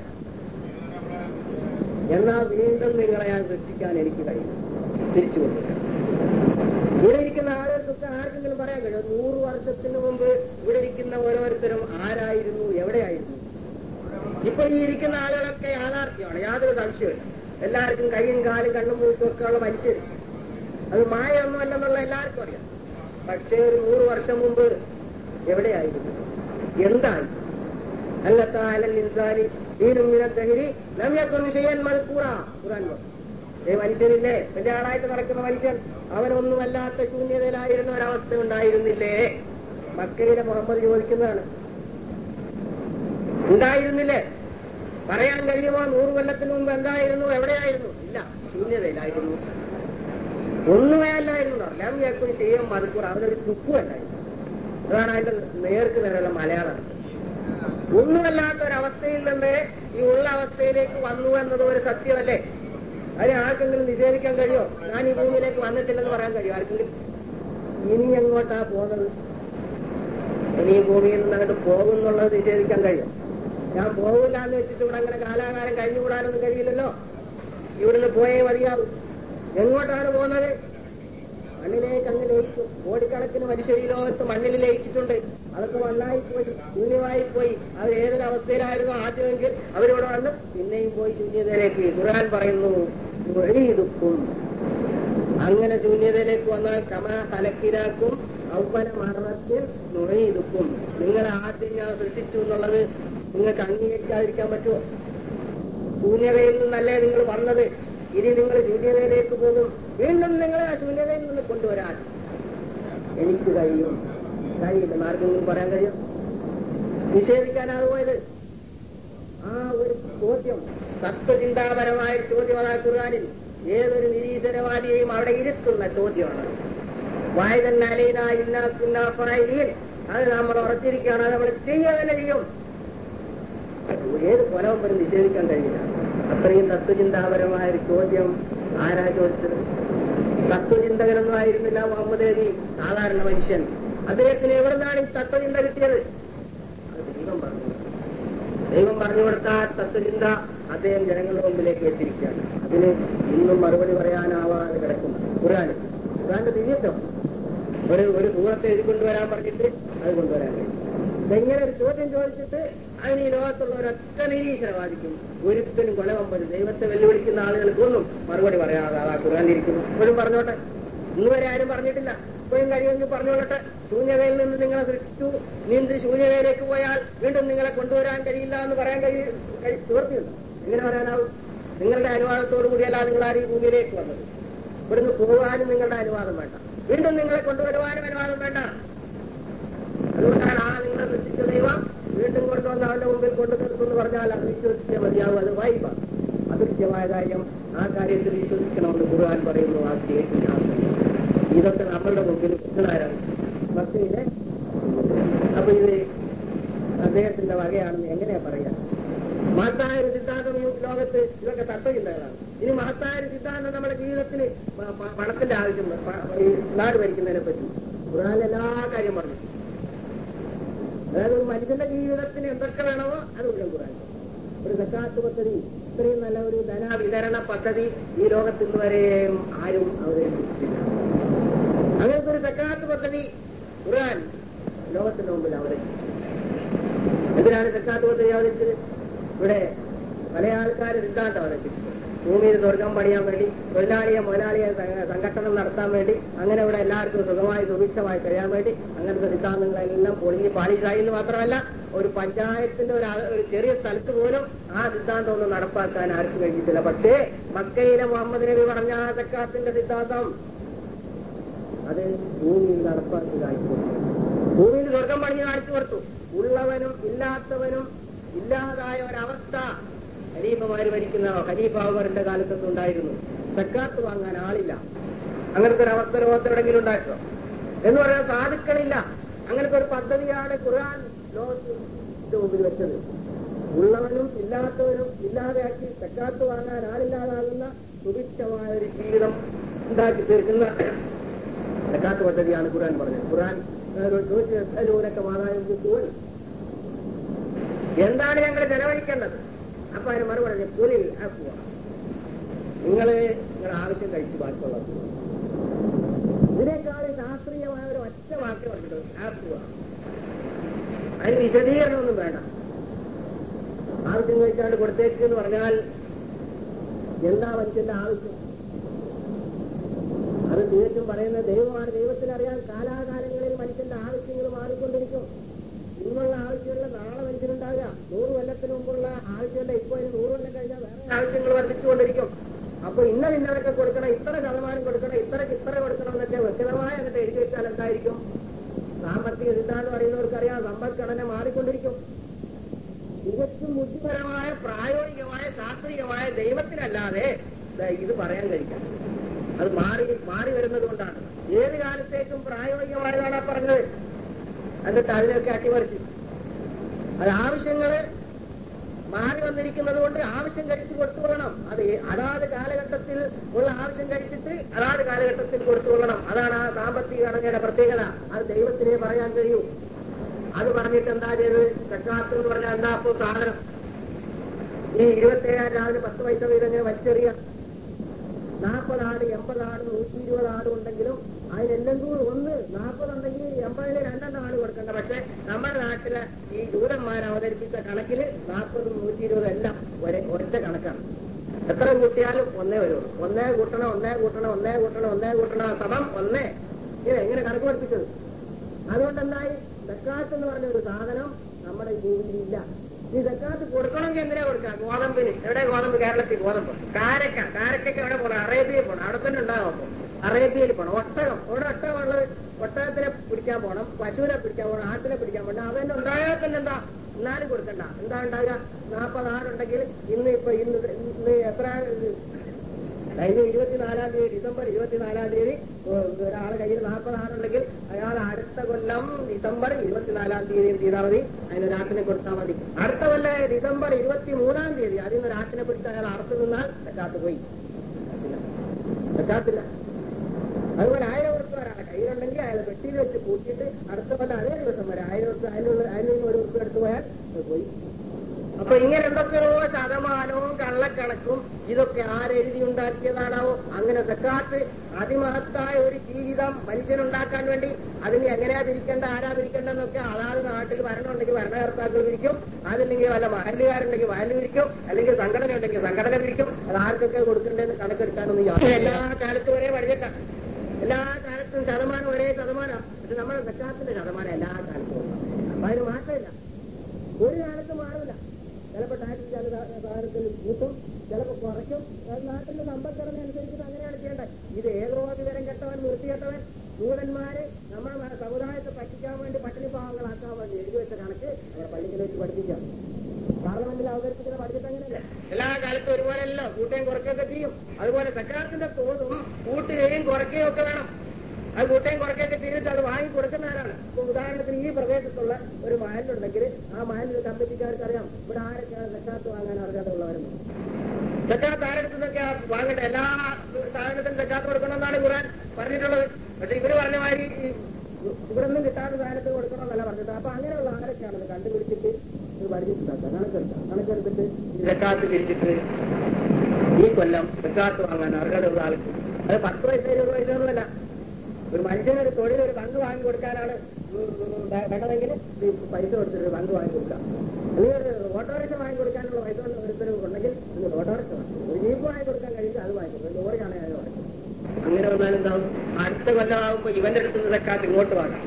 A: എന്നാൽ വീണ്ടും നിങ്ങളെ ഞാൻ സൃഷ്ടിക്കാൻ എനിക്ക് കഴിയും തിരിച്ചു കൊണ്ടുവരാം ഇവിടെ ഇരിക്കുന്ന ആളുകൾക്കൊക്കെ ആർക്കെങ്കിലും പറയാൻ കഴിയും നൂറ് വർഷത്തിന് മുമ്പ് ഇവിടെ ഇരിക്കുന്ന ഓരോരുത്തരും ആരായിരുന്നു എവിടെയായിരുന്നു ഇപ്പൊ ഈ ഇരിക്കുന്ന ആളുകളൊക്കെ യാഥാർത്ഥ്യമാണ് യാതൊരു സംശയമില്ല എല്ലാവർക്കും കൈയും കാലും കണ്ണും മൂക്കും ഒക്കെ ഉള്ള മനുഷ്യർ അത് മായൊന്നുമല്ലെന്നുള്ള എല്ലാവർക്കും അറിയാം പക്ഷേ ഒരു നൂറ് വർഷം മുമ്പ് എവിടെയായിരുന്നു എന്തായി അല്ലത്താലൽ ഇൻസാനി ദീനും മിനദ്ദഹരി ലം യകുൻ ഷൈഅൻ മൽകൂറ ഖുർആൻ പറഞ്ഞു ഏ മനുഷ്യനില്ലേ വലിയ ആളായിട്ട് നടക്കുന്ന മനുഷ്യൻ അവനൊന്നുമല്ലാത്ത ശൂന്യതയിലായിരുന്ന ഒരവസ്ഥ ഉണ്ടായിരുന്നില്ലേ മക്കയിലെ മുഹമ്മദ് ചോദിക്കുന്നതാണ് ഉണ്ടായിരുന്നില്ലേ പറയാൻ കഴിയുമോ നൂറ് കൊല്ലത്തിന് മുമ്പ് എന്തായിരുന്നു എവിടെയായിരുന്നു ഇല്ല ശൂന്യതയിലായിരുന്നു ഒന്നുമേ അല്ലായിരുന്നു ലം യക്കുൻ ചെയ്യാൻ മതിക്കൂർ അവനൊരു തുക്കുമല്ലായിരുന്നു അതാണ് അതിന്റെ നേർക്ക് നേരെയുള്ള മലയാളം ഒന്നുമല്ലാത്ത ഒരവസ്ഥയിൽ നിന്ന് ഈ ഉള്ള അവസ്ഥയിലേക്ക് വന്നു എന്നത് ഒരു സത്യമല്ലേ അതിന് ആർക്കെങ്കിലും നിഷേധിക്കാൻ കഴിയോ ഞാൻ ഈ ഭൂമിയിലേക്ക് വന്നിട്ടില്ലെന്ന് പറയാൻ കഴിയും ആർക്കെങ്കിലും ഇനി എങ്ങോട്ടാ പോകുന്നത് ഇനി ഈ ഭൂമിയിൽ നിന്ന് അങ്ങോട്ട് പോകുന്നുള്ളത് നിഷേധിക്കാൻ കഴിയും ഞാൻ പോകില്ല എന്ന് വെച്ചിട്ട് ഇവിടെ അങ്ങനെ കാലാകാലം കഴിഞ്ഞുകൂടാനൊന്നും കഴിയില്ലല്ലോ ഇവിടുന്ന് പോയേ മതിയാവും എങ്ങോട്ടാണ് പോകുന്നത് മണ്ണിലേക്ക് അങ്ങ് ലയിക്കും കോടിക്കണക്കിന് മനുഷ്യർ ഈ ലോകത്ത് മണ്ണിൽ ലയിച്ചിട്ടുണ്ട് അതൊക്കെ മണ്ണായി പോയി ശൂന്യമായി പോയി അവർ ഏതൊരു അവസ്ഥയിലായിരുന്നു ആദ്യമെങ്കിൽ അവരിവിടെ വന്ന് പിന്നെയും പോയി ശൂന്യതയിലേക്ക് ഖുർആൻ പറയുന്നു വഴിയിടുക്കും അങ്ങനെ ശൂന്യതയിലേക്ക് വന്നാൽ കമ തലക്കിരാക്കും ഔപന മരണത്തിൽ നുഴയിടുക്കും നിങ്ങളെ ആദ്യം ഞാൻ സൃഷ്ടിച്ചു എന്നുള്ളത് നിങ്ങൾക്ക് അംഗീകരിക്കാതിരിക്കാൻ പറ്റുമോ ശൂന്യതയിൽ നിന്നല്ലേ നിങ്ങൾ വന്നത് ഇനി നിങ്ങൾ ശൂന്യതയിലേക്ക് പോകും വീണ്ടും നിങ്ങളെ ആ ശൂന്യതയിൽ നിന്ന് കൊണ്ടുവരാൻ എനിക്ക് കഴിയും കഴിയില്ല ആർക്കെങ്കിലും പറയാൻ കഴിയും നിഷേധിക്കാനാണ് പോയത് ആ ഒരു ചോദ്യം തത്വചിന്താപരമായ ഒരു ചോദ്യം അതാ ഖുർആാനിൽ ഏതൊരു നിരീശ്വരവാദിയെയും അവിടെ ഇരുത്തുന്ന ചോദ്യമാണ് വായതന്നാലീന ഇന്നാക്കുന്നാഫായിൻ അത് നമ്മൾ ഉറച്ചിരിക്കുകയാണ് അത് നമ്മൾ ചെയ്യുക തന്നെ ചെയ്യും ഏത് കൊലവും പോലും നിഷേധിക്കാൻ കഴിയില്ല അത്രയും തത്വചിന്താപരമായ ഒരു ചോദ്യം ആരാ ചോദിച്ചത് തത്വചിന്തകനൊന്നും ആയിരുന്നില്ല മുഹമ്മദ് അലി സാധാരണ മനുഷ്യൻ അദ്ദേഹത്തിന് എവിടെ നിന്നാണ് ഈ തത്വചിന്ത കിട്ടിയത് അത് ദൈവം പറഞ്ഞു ദൈവം പറഞ്ഞു കൊടുത്ത ആ തത്വചിന്ത അദ്ദേഹം ജനങ്ങളുടെ മുമ്പിലേക്ക് എത്തിയിരിക്കുകയാണ് അതിന് ഇന്നും മറുപടി പറയാനാവാതെ കിടക്കുന്നു ഖുറാൻ ഖുറാന്റെ ദിവ്യത്വം ഒരു ഒരു സൂറത്തെ എഴുതി കൊണ്ടുവരാൻ പറഞ്ഞിട്ട് അത് കൊണ്ടുവരാൻ കഴിയും ഇതെങ്ങനെ ഒരു ചോദ്യം ചോദിച്ചിട്ട് അതിന് ഈ ലോകത്തുള്ള ഒരൊറ്റ നിരീശ്വരവാദിക്കും ഒരുത്തനും കൊലവമ്പത് ദൈവത്തെ വെല്ലുവിളിക്കുന്ന ആളുകൾക്കൊന്നും മറുപടി പറയാതെ ആ ഖുർആൻ ഇരിക്കുന്നു ഇപ്പോഴും പറഞ്ഞോട്ടെ ഇന്ന് വരെ ആരും പറഞ്ഞിട്ടില്ല ഇപ്പോഴും കഴിയുമെങ്കിൽ പറഞ്ഞോളട്ടെ ശൂന്യതയിൽ നിന്ന് നിങ്ങളെ സൃഷ്ടിച്ചു നീന്തി ശൂന്യതയിലേക്ക് പോയാൽ വീണ്ടും നിങ്ങളെ കൊണ്ടുവരാൻ കഴിയില്ല എന്ന് പറയാൻ കഴിയും നിവർത്തിയുണ്ട് എങ്ങനെ പറയാനാവും നിങ്ങളുടെ അനുവാദത്തോടു കൂടിയല്ല നിങ്ങൾ ആരും ഈ ഭൂമിയിലേക്ക് വന്നത് ഇവിടുന്ന് പോകാനും നിങ്ങളുടെ അനുവാദം വേണ്ട വീണ്ടും നിങ്ങളെ കൊണ്ടുവരുവാനും അനുവാദം വേണ്ട അതുകൊണ്ടാണ് ആ നിങ്ങളെ സൃഷ്ടിച്ച കാര്യം ആ കാര്യത്തിൽ വിശ്വസിക്കണമെന്ന് ഖുർആൻ പറയുന്നു ആ സ്റ്റേറ്റ് ശാസ്ത്രം ഇതൊക്കെ നമ്മളുടെ മുമ്പിൽ കുട്ടനാരാണ് മക്കയിലെ അപ്പൊ ഇത് അദ്ദേഹത്തിന്റെ വകയാണെന്ന് എങ്ങനെയാ പറയാ മഹത്തായ ഒരു സിദ്ധാന്തം ഈ ലോകത്ത് ഇതൊക്കെ തത്വചിന്തകളാണ് ഇനി മഹത്തായ ഒരു സിദ്ധാന്തം നമ്മുടെ ജീവിതത്തിന് പ- പ- പണത്തിന്റെ ആവശ്യം പ- ഈ നാട് ഭരിക്കുന്നതിനെ പറ്റി ഖുർആൻ എല്ലാ കാര്യം പറഞ്ഞു അതായത് ഒരു മനുഷ്യന്റെ ജീവിതത്തിന് എന്തൊക്കെ വേണമോ അത് മുഴുവൻ ഖുർആൻ ഒരു സക്കാത്ത് പദ്ധതി ഇത്രയും നല്ല ഒരു ധനവിതരണ പദ്ധതി ഈ ലോകത്ത് ഇന്ന് വരെയും ആരും അവതരിപ്പിച്ചിട്ടില്ല അങ്ങനത്തെ ഒരു സക്കാത്ത് പദ്ധതി ഖുർആൻ ലോകത്തിന്റെ മുമ്പിൽ അവതരിപ്പിച്ചു എന്തിനാണ് സക്കാത്ത് പദ്ധതി അവതരിച്ചത് ഇവിടെ പല ആൾക്കാർ സിദ്ധാന്തം അവതരിപ്പിച്ചു ഭൂമിയിൽ സ്വർഗം പണിയാൻ വേണ്ടി തൊഴിലാളിയെ മുതലാളിയെ സ- സംഘട്ടനം നടത്താൻ വേണ്ടി അങ്ങനെ ഇവിടെ എല്ലാവർക്കും സുഖമായി സുഭിക്ഷമായി കഴിയാൻ വേണ്ടി അങ്ങനത്തെ സിദ്ധാന്തങ്ങളെല്ലാം പൊളിഞ്ഞ് പാളിച്ചായി എന്ന് മാത്രമല്ല ഒരു പഞ്ചായത്തിന്റെ ഒരു ആ- ഒരു ചെറിയ സ്ഥലത്ത് പോലും ആ സിദ്ധാന്തം ഒന്നും നടപ്പാക്കാൻ ആർക്കും കഴിഞ്ഞിട്ടില്ല പക്ഷേ മക്കയിലെ മുഹമ്മദ് നബി പറഞ്ഞ ആ സക്കാത്തിന്റെ സിദ്ധാന്തം അത് ഭൂമിയിൽ നടപ്പാക്കി കാണിച്ചു കൊടുത്തു ഭൂമിയിൽ സ്വർഗം പണിഞ്ഞ് കാണിച്ചു കൊടുത്തു ഉള്ളവനും ഇല്ലാത്തവനും ഇല്ലാതായ ഒരവസ്ഥ ഖലീഫമാര് ഭരിക്കുന്ന ഖലീഫ ഉമറിന്റെ കാലത്തൊന്നും ഉണ്ടായിരുന്നു സക്കാത്ത് വാങ്ങാൻ ആളില്ല അങ്ങനത്തെ ഒരു അവസ്ഥ ലോകത്തിലെവിടെങ്കിലും ഉണ്ടായിട്ടോ എന്ന് പറയാൻ സാധിക്കണില്ല അങ്ങനത്തെ ഒരു പദ്ധതിയാണ് ഖുർആൻ ലോകത്തിന്റെ മുമ്പിൽ വെച്ചത് ഉള്ളവനും ഇല്ലാത്തവനും ഇല്ലാതെയാക്കി സക്കാത്ത് വാങ്ങാൻ ആളില്ലാതാകുന്ന സുഭിക്ഷമായ ഒരു ജീവിതം ഉണ്ടാക്കി തീർക്കുന്ന സക്കാത്ത് പദ്ധതിയാണ് ഖുർആൻ പറഞ്ഞത് ഖുർആൻ ചോദിച്ചൊക്കെ മാതാവിൻ തോന്നി എന്താണ് ഞങ്ങൾ ചെലവഴിക്കേണ്ടത് അപ്പൊ അതിന് മറുപടി പുലിൽ ആക്കുക നിങ്ങൾ നിങ്ങളുടെ ആവശ്യം കഴിച്ച് ബാക്കിയുള്ളത് ഇതിനേക്കാൾ ശാസ്ത്രീയമായ ഒരു ഒറ്റ വാക്ക് പറഞ്ഞിട്ട് ആക്കുക അതിന് വിശദീകരണമൊന്നും വേണ്ട ആവശ്യം കഴിച്ചാണ്ട് കൊടുത്തേക്ക് എന്ന് പറഞ്ഞാൽ എന്താ മനുഷ്യന്റെ ആവശ്യം അത് തീർച്ചും പറയുന്ന ദൈവമാണ് ദൈവത്തിന് അറിയാൻ കാലാകാലങ്ങളിൽ മനുഷ്യന്റെ ആവശ്യങ്ങൾ മാറിക്കൊണ്ടിരിക്കും ഇന്നുള്ള ആവശ്യമുള്ള നാളെ മനുഷ്യനുണ്ടാകുക നൂറ് കൊല്ലത്തിന് മുമ്പുള്ള ആവശ്യമല്ല ഇപ്പൊ അതിന് നൂറ് കൊല്ലം കഴിഞ്ഞാൽ വേറെ ആവശ്യങ്ങൾ വർദ്ധിച്ചുകൊണ്ടിരിക്കും അപ്പൊ ഇന്ന ഇന്നതൊക്കെ കൊടുക്കണം ഇത്ര ശതമാനം കൊടുക്കണം ഇത്രക്ക് ഇത്ര കൊടുക്കണം എന്നൊക്കെ വ്യക്തമായ എന്നിട്ട് എഴുതി വെച്ചാൽ എന്തായിരിക്കും സാമ്പത്തിക സിദ്ധാന്തം അറിയുന്നവർക്കറിയാം സമ്പദ്ഘടന മാറിക്കൊണ്ടിരിക്കും തികച്ചും ബുദ്ധിപരമായ പ്രായോഗികമായ ശാസ്ത്രീയമായ ദൈവത്തിനല്ലാതെ ദാ ഇത് പറയാൻ കഴിക്കാം അത് മാറി മാറി വരുന്നത് കൊണ്ടാണ് ഏത് കാലത്തേക്കും പ്രായോഗികമായതാണ് ആ പറഞ്ഞത് എന്നിട്ട് അതിനൊക്കെ അട്ടിമറിച്ച് അത് ആവശ്യങ്ങള് മാറി വന്നിരിക്കുന്നത് കൊണ്ട് ആവശ്യം കഴിച്ച് കൊടുത്തു കൊള്ളണം അത് ഏ- അതാത് കാലഘട്ടത്തിൽ ഉള്ള ആവശ്യം കഴിച്ചിട്ട് അതാത് കാലഘട്ടത്തിൽ കൊടുത്തു കൊള്ളണം അതാണ് ആ സാമ്പത്തിക ഘടനയുടെ പ്രത്യേകത അത് ദൈവത്തിനെ പറയാൻ കഴിയൂ അത് പറഞ്ഞിട്ട് എന്താ ചെയ്തത് സക്കാത്ത് എന്ന് പറഞ്ഞാൽ എന്താ അപ്പൊ സാധനം ഈ ഇരുപത്തേഴായിരം രാവിലെ പത്ത് പൈസ വീതം ഇങ്ങനെ വലിച്ചെറിയ നാൽപ്പത് ആട് എൺപത് ആട് നൂറ്റി ഇരുപത് ആട് ഉണ്ടെങ്കിലും അതിനെല്ലാം കൂടി ഒന്ന് നാൽപ്പതുണ്ടെങ്കിൽ എൺപതിന് രണ്ടെണ്ണം ആട് കൊടുക്കണ്ട പക്ഷെ നമ്മുടെ നാട്ടിലെ ഈ ജൂതന്മാർ അവതരിപ്പിച്ച കണക്കിൽ നാൽപ്പതും നൂറ്റി ഇരുപതും എല്ലാം ഒരേ ഒറ്റ കണക്കാണ് എത്ര കൂട്ടിയാലും ഒന്നേ വരുള്ളൂ ഒന്നേ കൂട്ടണം ഒന്നേ കൂട്ടണം ഒന്നേ കൂട്ടണം ഒന്നേ കൂട്ടണം സമം ഒന്നേ ഇങ്ങനെ എങ്ങനെ കണക്ക് പഠിപ്പിച്ചത് അതുകൊണ്ട് എന്തായി സക്കാത്ത് എന്ന് പറഞ്ഞ ഒരു സാധനം നമ്മുടെ ഈ ഭൂമിയിൽ ഇല്ല ഈ സക്കാത്ത് കൊടുക്കണമെങ്കിൽ എന്തിനാ കൊടുക്കുക ഗോതമ്പിന് എവിടെ ഗോതമ്പ് കേരളത്തിൽ ഗോതമ്പ് കാരക്ക കാരക്കൊക്കെ എവിടെ പോകണം അറേബ്യയിൽ പോകണം അവിടെ തന്നെ ഉണ്ടാകും അപ്പൊ അറേബ്യയിൽ പോകണം ഒട്ടകം ഇവിടെ ഒട്ടകമുള്ളത് ഒട്ടകത്തിനെ പിടിക്കാൻ പോകണം പശുവിനെ പിടിക്കാൻ പോകണം ആട്ടിനെ പിടിക്കാൻ പോകണം അതന്നെ ഉണ്ടായാൽ തന്നെ എന്താ എന്നാലും കൊടുക്കണ്ട എന്താ ഉണ്ടാകുക നാൽപ്പത് ആടുണ്ടെങ്കിൽ ഇന്ന് ഇപ്പൊ ഇന്ന് ഇന്ന് എത്ര കഴിഞ്ഞ ഇരുപത്തിനാലാം തീയതി ഡിസംബർ ഇരുപത്തിനാലാം തീയതി ഒരാളെ കയ്യിൽ നാൽപ്പത് ആളുണ്ടെങ്കിൽ അയാൾ അടുത്ത കൊല്ലം ഡിസംബർ ഇരുപത്തിനാലാം തീയതി എന്ത് ചെയ്താൽ മതി അതിനൊരാട്ടിനെ കൊടുത്താൽ മതി അടുത്ത കൊല്ലം ഡിസംബർ ഇരുപത്തി മൂന്നാം തീയതി അതിൽ നിന്ന് ഒരാട്ടിനെ പിടിച്ച് അയാൾ അറുത്ത് നിന്നാൽ തെറ്റാത്ത് പോയി തെറ്റാത്തില്ല അതുപോലെ ആയിരം ഉറുപ്പ് ഒരാളെ കയ്യിലുണ്ടെങ്കിൽ അയാൾ പെട്ടിയിൽ വെച്ച് കൂട്ടിയിട്ട് അടുത്ത കൊല്ലം അതേ ദിവസം വരെ ആയിരം ഉറുപ്പ് അതിനുള്ള അതിൽ നിന്ന് ഒരു ഉറുപ്പ് എടുത്തു പോയാൽ അത് പോയി അപ്പൊ ഇങ്ങനെ എന്തൊക്കെയോ ശതമാനവും കള്ളക്കണക്കും ഇതൊക്കെ ആരെഴുതി ഉണ്ടാക്കിയതാണാവോ അങ്ങനെ സക്കാത്ത് അതിമഹത്തായ ഒരു ജീവിതം മനുഷ്യനുണ്ടാക്കാൻ വേണ്ടി അതിന് എങ്ങനെയാ പിരിക്കേണ്ട ആരാ പിരിക്കേണ്ടെന്നൊക്കെ അതാത് നാട്ടിൽ ഭരണമുണ്ടെങ്കിൽ ഭരണകർത്താക്കൾ പിരിക്കും അതില്ലെങ്കിൽ വല്ല മഹല്ലുകാരുണ്ടെങ്കിൽ മഹല് പിരിക്കും അല്ലെങ്കിൽ സംഘടന ഉണ്ടെങ്കിൽ സംഘടന പിരിക്കും അത് ആർക്കൊക്കെ കൊടുക്കണ്ടെന്ന് കണക്കെടുക്കാനൊന്നും യാതൊരു എല്ലാ കാലത്തും ഒരേ പഠിച്ചിട്ടാണ് എല്ലാ കാലത്തും ശതമാനം ഒരേ ശതമാനം പക്ഷെ നമ്മുടെ സക്കാത്തിന്റെ ശതമാനം എല്ലാ കാലത്തും ഉണ്ട്. അപ്പൊ അതിന് മാറ്റമില്ല ഒരു കാലത്ത് മാറില്ല ചിലപ്പോൾ ടാക്സ് ചില സാ- സാധനത്തിൽ കൂട്ടും ചിലപ്പോൾ കുറയ്ക്കും അത് നാട്ടിലെ സമ്പദ്ഘടന അനുസരിച്ചിട്ട് അങ്ങനെയാണ് ചെയ്യേണ്ടത് ഇത് ഏതോ വിവരം കെട്ടവൻ വൃത്തികെട്ടവൻ ദൂതന്മാര് നമ്മുടെ മ- സമുദായത്തെ പറ്റിക്കാൻ വേണ്ടി പട്ടിണി പാവങ്ങളാക്കാൻ വേണ്ടി എഴുതി വെച്ച കണക്ക് നമ്മുടെ പള്ളിക്കൽ വെച്ച് പഠിപ്പിക്കാം പാർലമെന്റിൽ അവതരിപ്പിക്കുന്ന പഠിച്ചിട്ട് അങ്ങനെയല്ല എല്ലാ കാലത്തും ഒരുപോലെയല്ലോ കൂട്ടയും കുറച്ചും അതുപോലെ സക്കാത്തിന്റെ തോതും കൂട്ടുകയും കുറയ്ക്കുകയും ഒക്കെ വേണം അത് കൂട്ടുകയും കുറയ്ക്കുകയൊക്കെ ചെയ്തിട്ട് അത് വാങ്ങി കൊടുക്കുന്ന ആരാണ് ഇപ്പൊ ഉദാഹരണത്തിന് ഈ പ്രദേശത്തുള്ള ഒരു മഹലുണ്ടെങ്കിൽ ആ മഹലിൽ കമ്മിറ്റിക്കാർക്ക് അറിയാം ഇവിടെ ആരൊക്കെയാണ് സക്കാത്ത് വാങ്ങാൻ അർഹതയുള്ളവരെന്ന് സക്കാത്ത് ആരെടുത്തുന്നൊക്കെ വാങ്ങേണ്ട എല്ലാ സാധനത്തിനും സക്കാത്ത് കൊടുക്കണമെന്നാണ് ഖുറാൻ പറഞ്ഞിട്ടുള്ളത് പക്ഷെ ഇവര് പറഞ്ഞ മാതിരി ഈ ഇവിടെ നിന്നും കിട്ടാത്ത സാധനത്തിന് കൊടുക്കണമെന്നല്ല പറഞ്ഞിട്ട് അപ്പൊ അങ്ങനെയുള്ള ആരൊക്കെയാണെന്ന് കണ്ടുപിടിച്ചിട്ട് ഇത് പഠിച്ചിട്ടുണ്ടാക്കുക കണക്കെടുക്കാം കണക്കെടുത്തിട്ട് ഈ സക്കാത്ത് പിരിച്ചിട്ട് ഈ കൊല്ലം സക്കാത്ത് വാങ്ങാൻ അർഹതയുള്ള ആൾക്ക് അത് പത്ത് പൈസ ഇരുപത് പൈസ ഒന്നുമല്ല ഒരു മനുഷ്യന് ഒരു തൊഴിൽ ഒരു പങ്ക് വാങ്ങി കൊടുക്കാനാണ് ഉം ഉം വേ- വേണ്ടതെങ്കിൽ ഈ പൈസ കൊടുത്തിട്ട് ഒരു പങ്ക് വാങ്ങി കൊടുക്കാം അല്ലെങ്കിൽ ഒരു ഓട്ടോറിക്ഷ വാങ്ങി കൊടുക്കാനുള്ള പൈസ ഒരുത്തരം ഉണ്ടെങ്കിൽ ഒരു ഓട്ടോറിക്ഷ വാങ്ങി ഒരു ജീപ്പ് വാങ്ങി കൊടുക്കാൻ കഴിയില്ല അത് വാങ്ങി കൊടുക്കും ലോറിയാണ് ഞാൻ വാങ്ങി അങ്ങനെ വന്നാലും എന്താവും അടുത്ത കൊല്ലമാകുമ്പോ ഇവന്റെ അടുത്ത് നിന്ന് സക്കാത്ത് ഇങ്ങോട്ട് വാങ്ങാം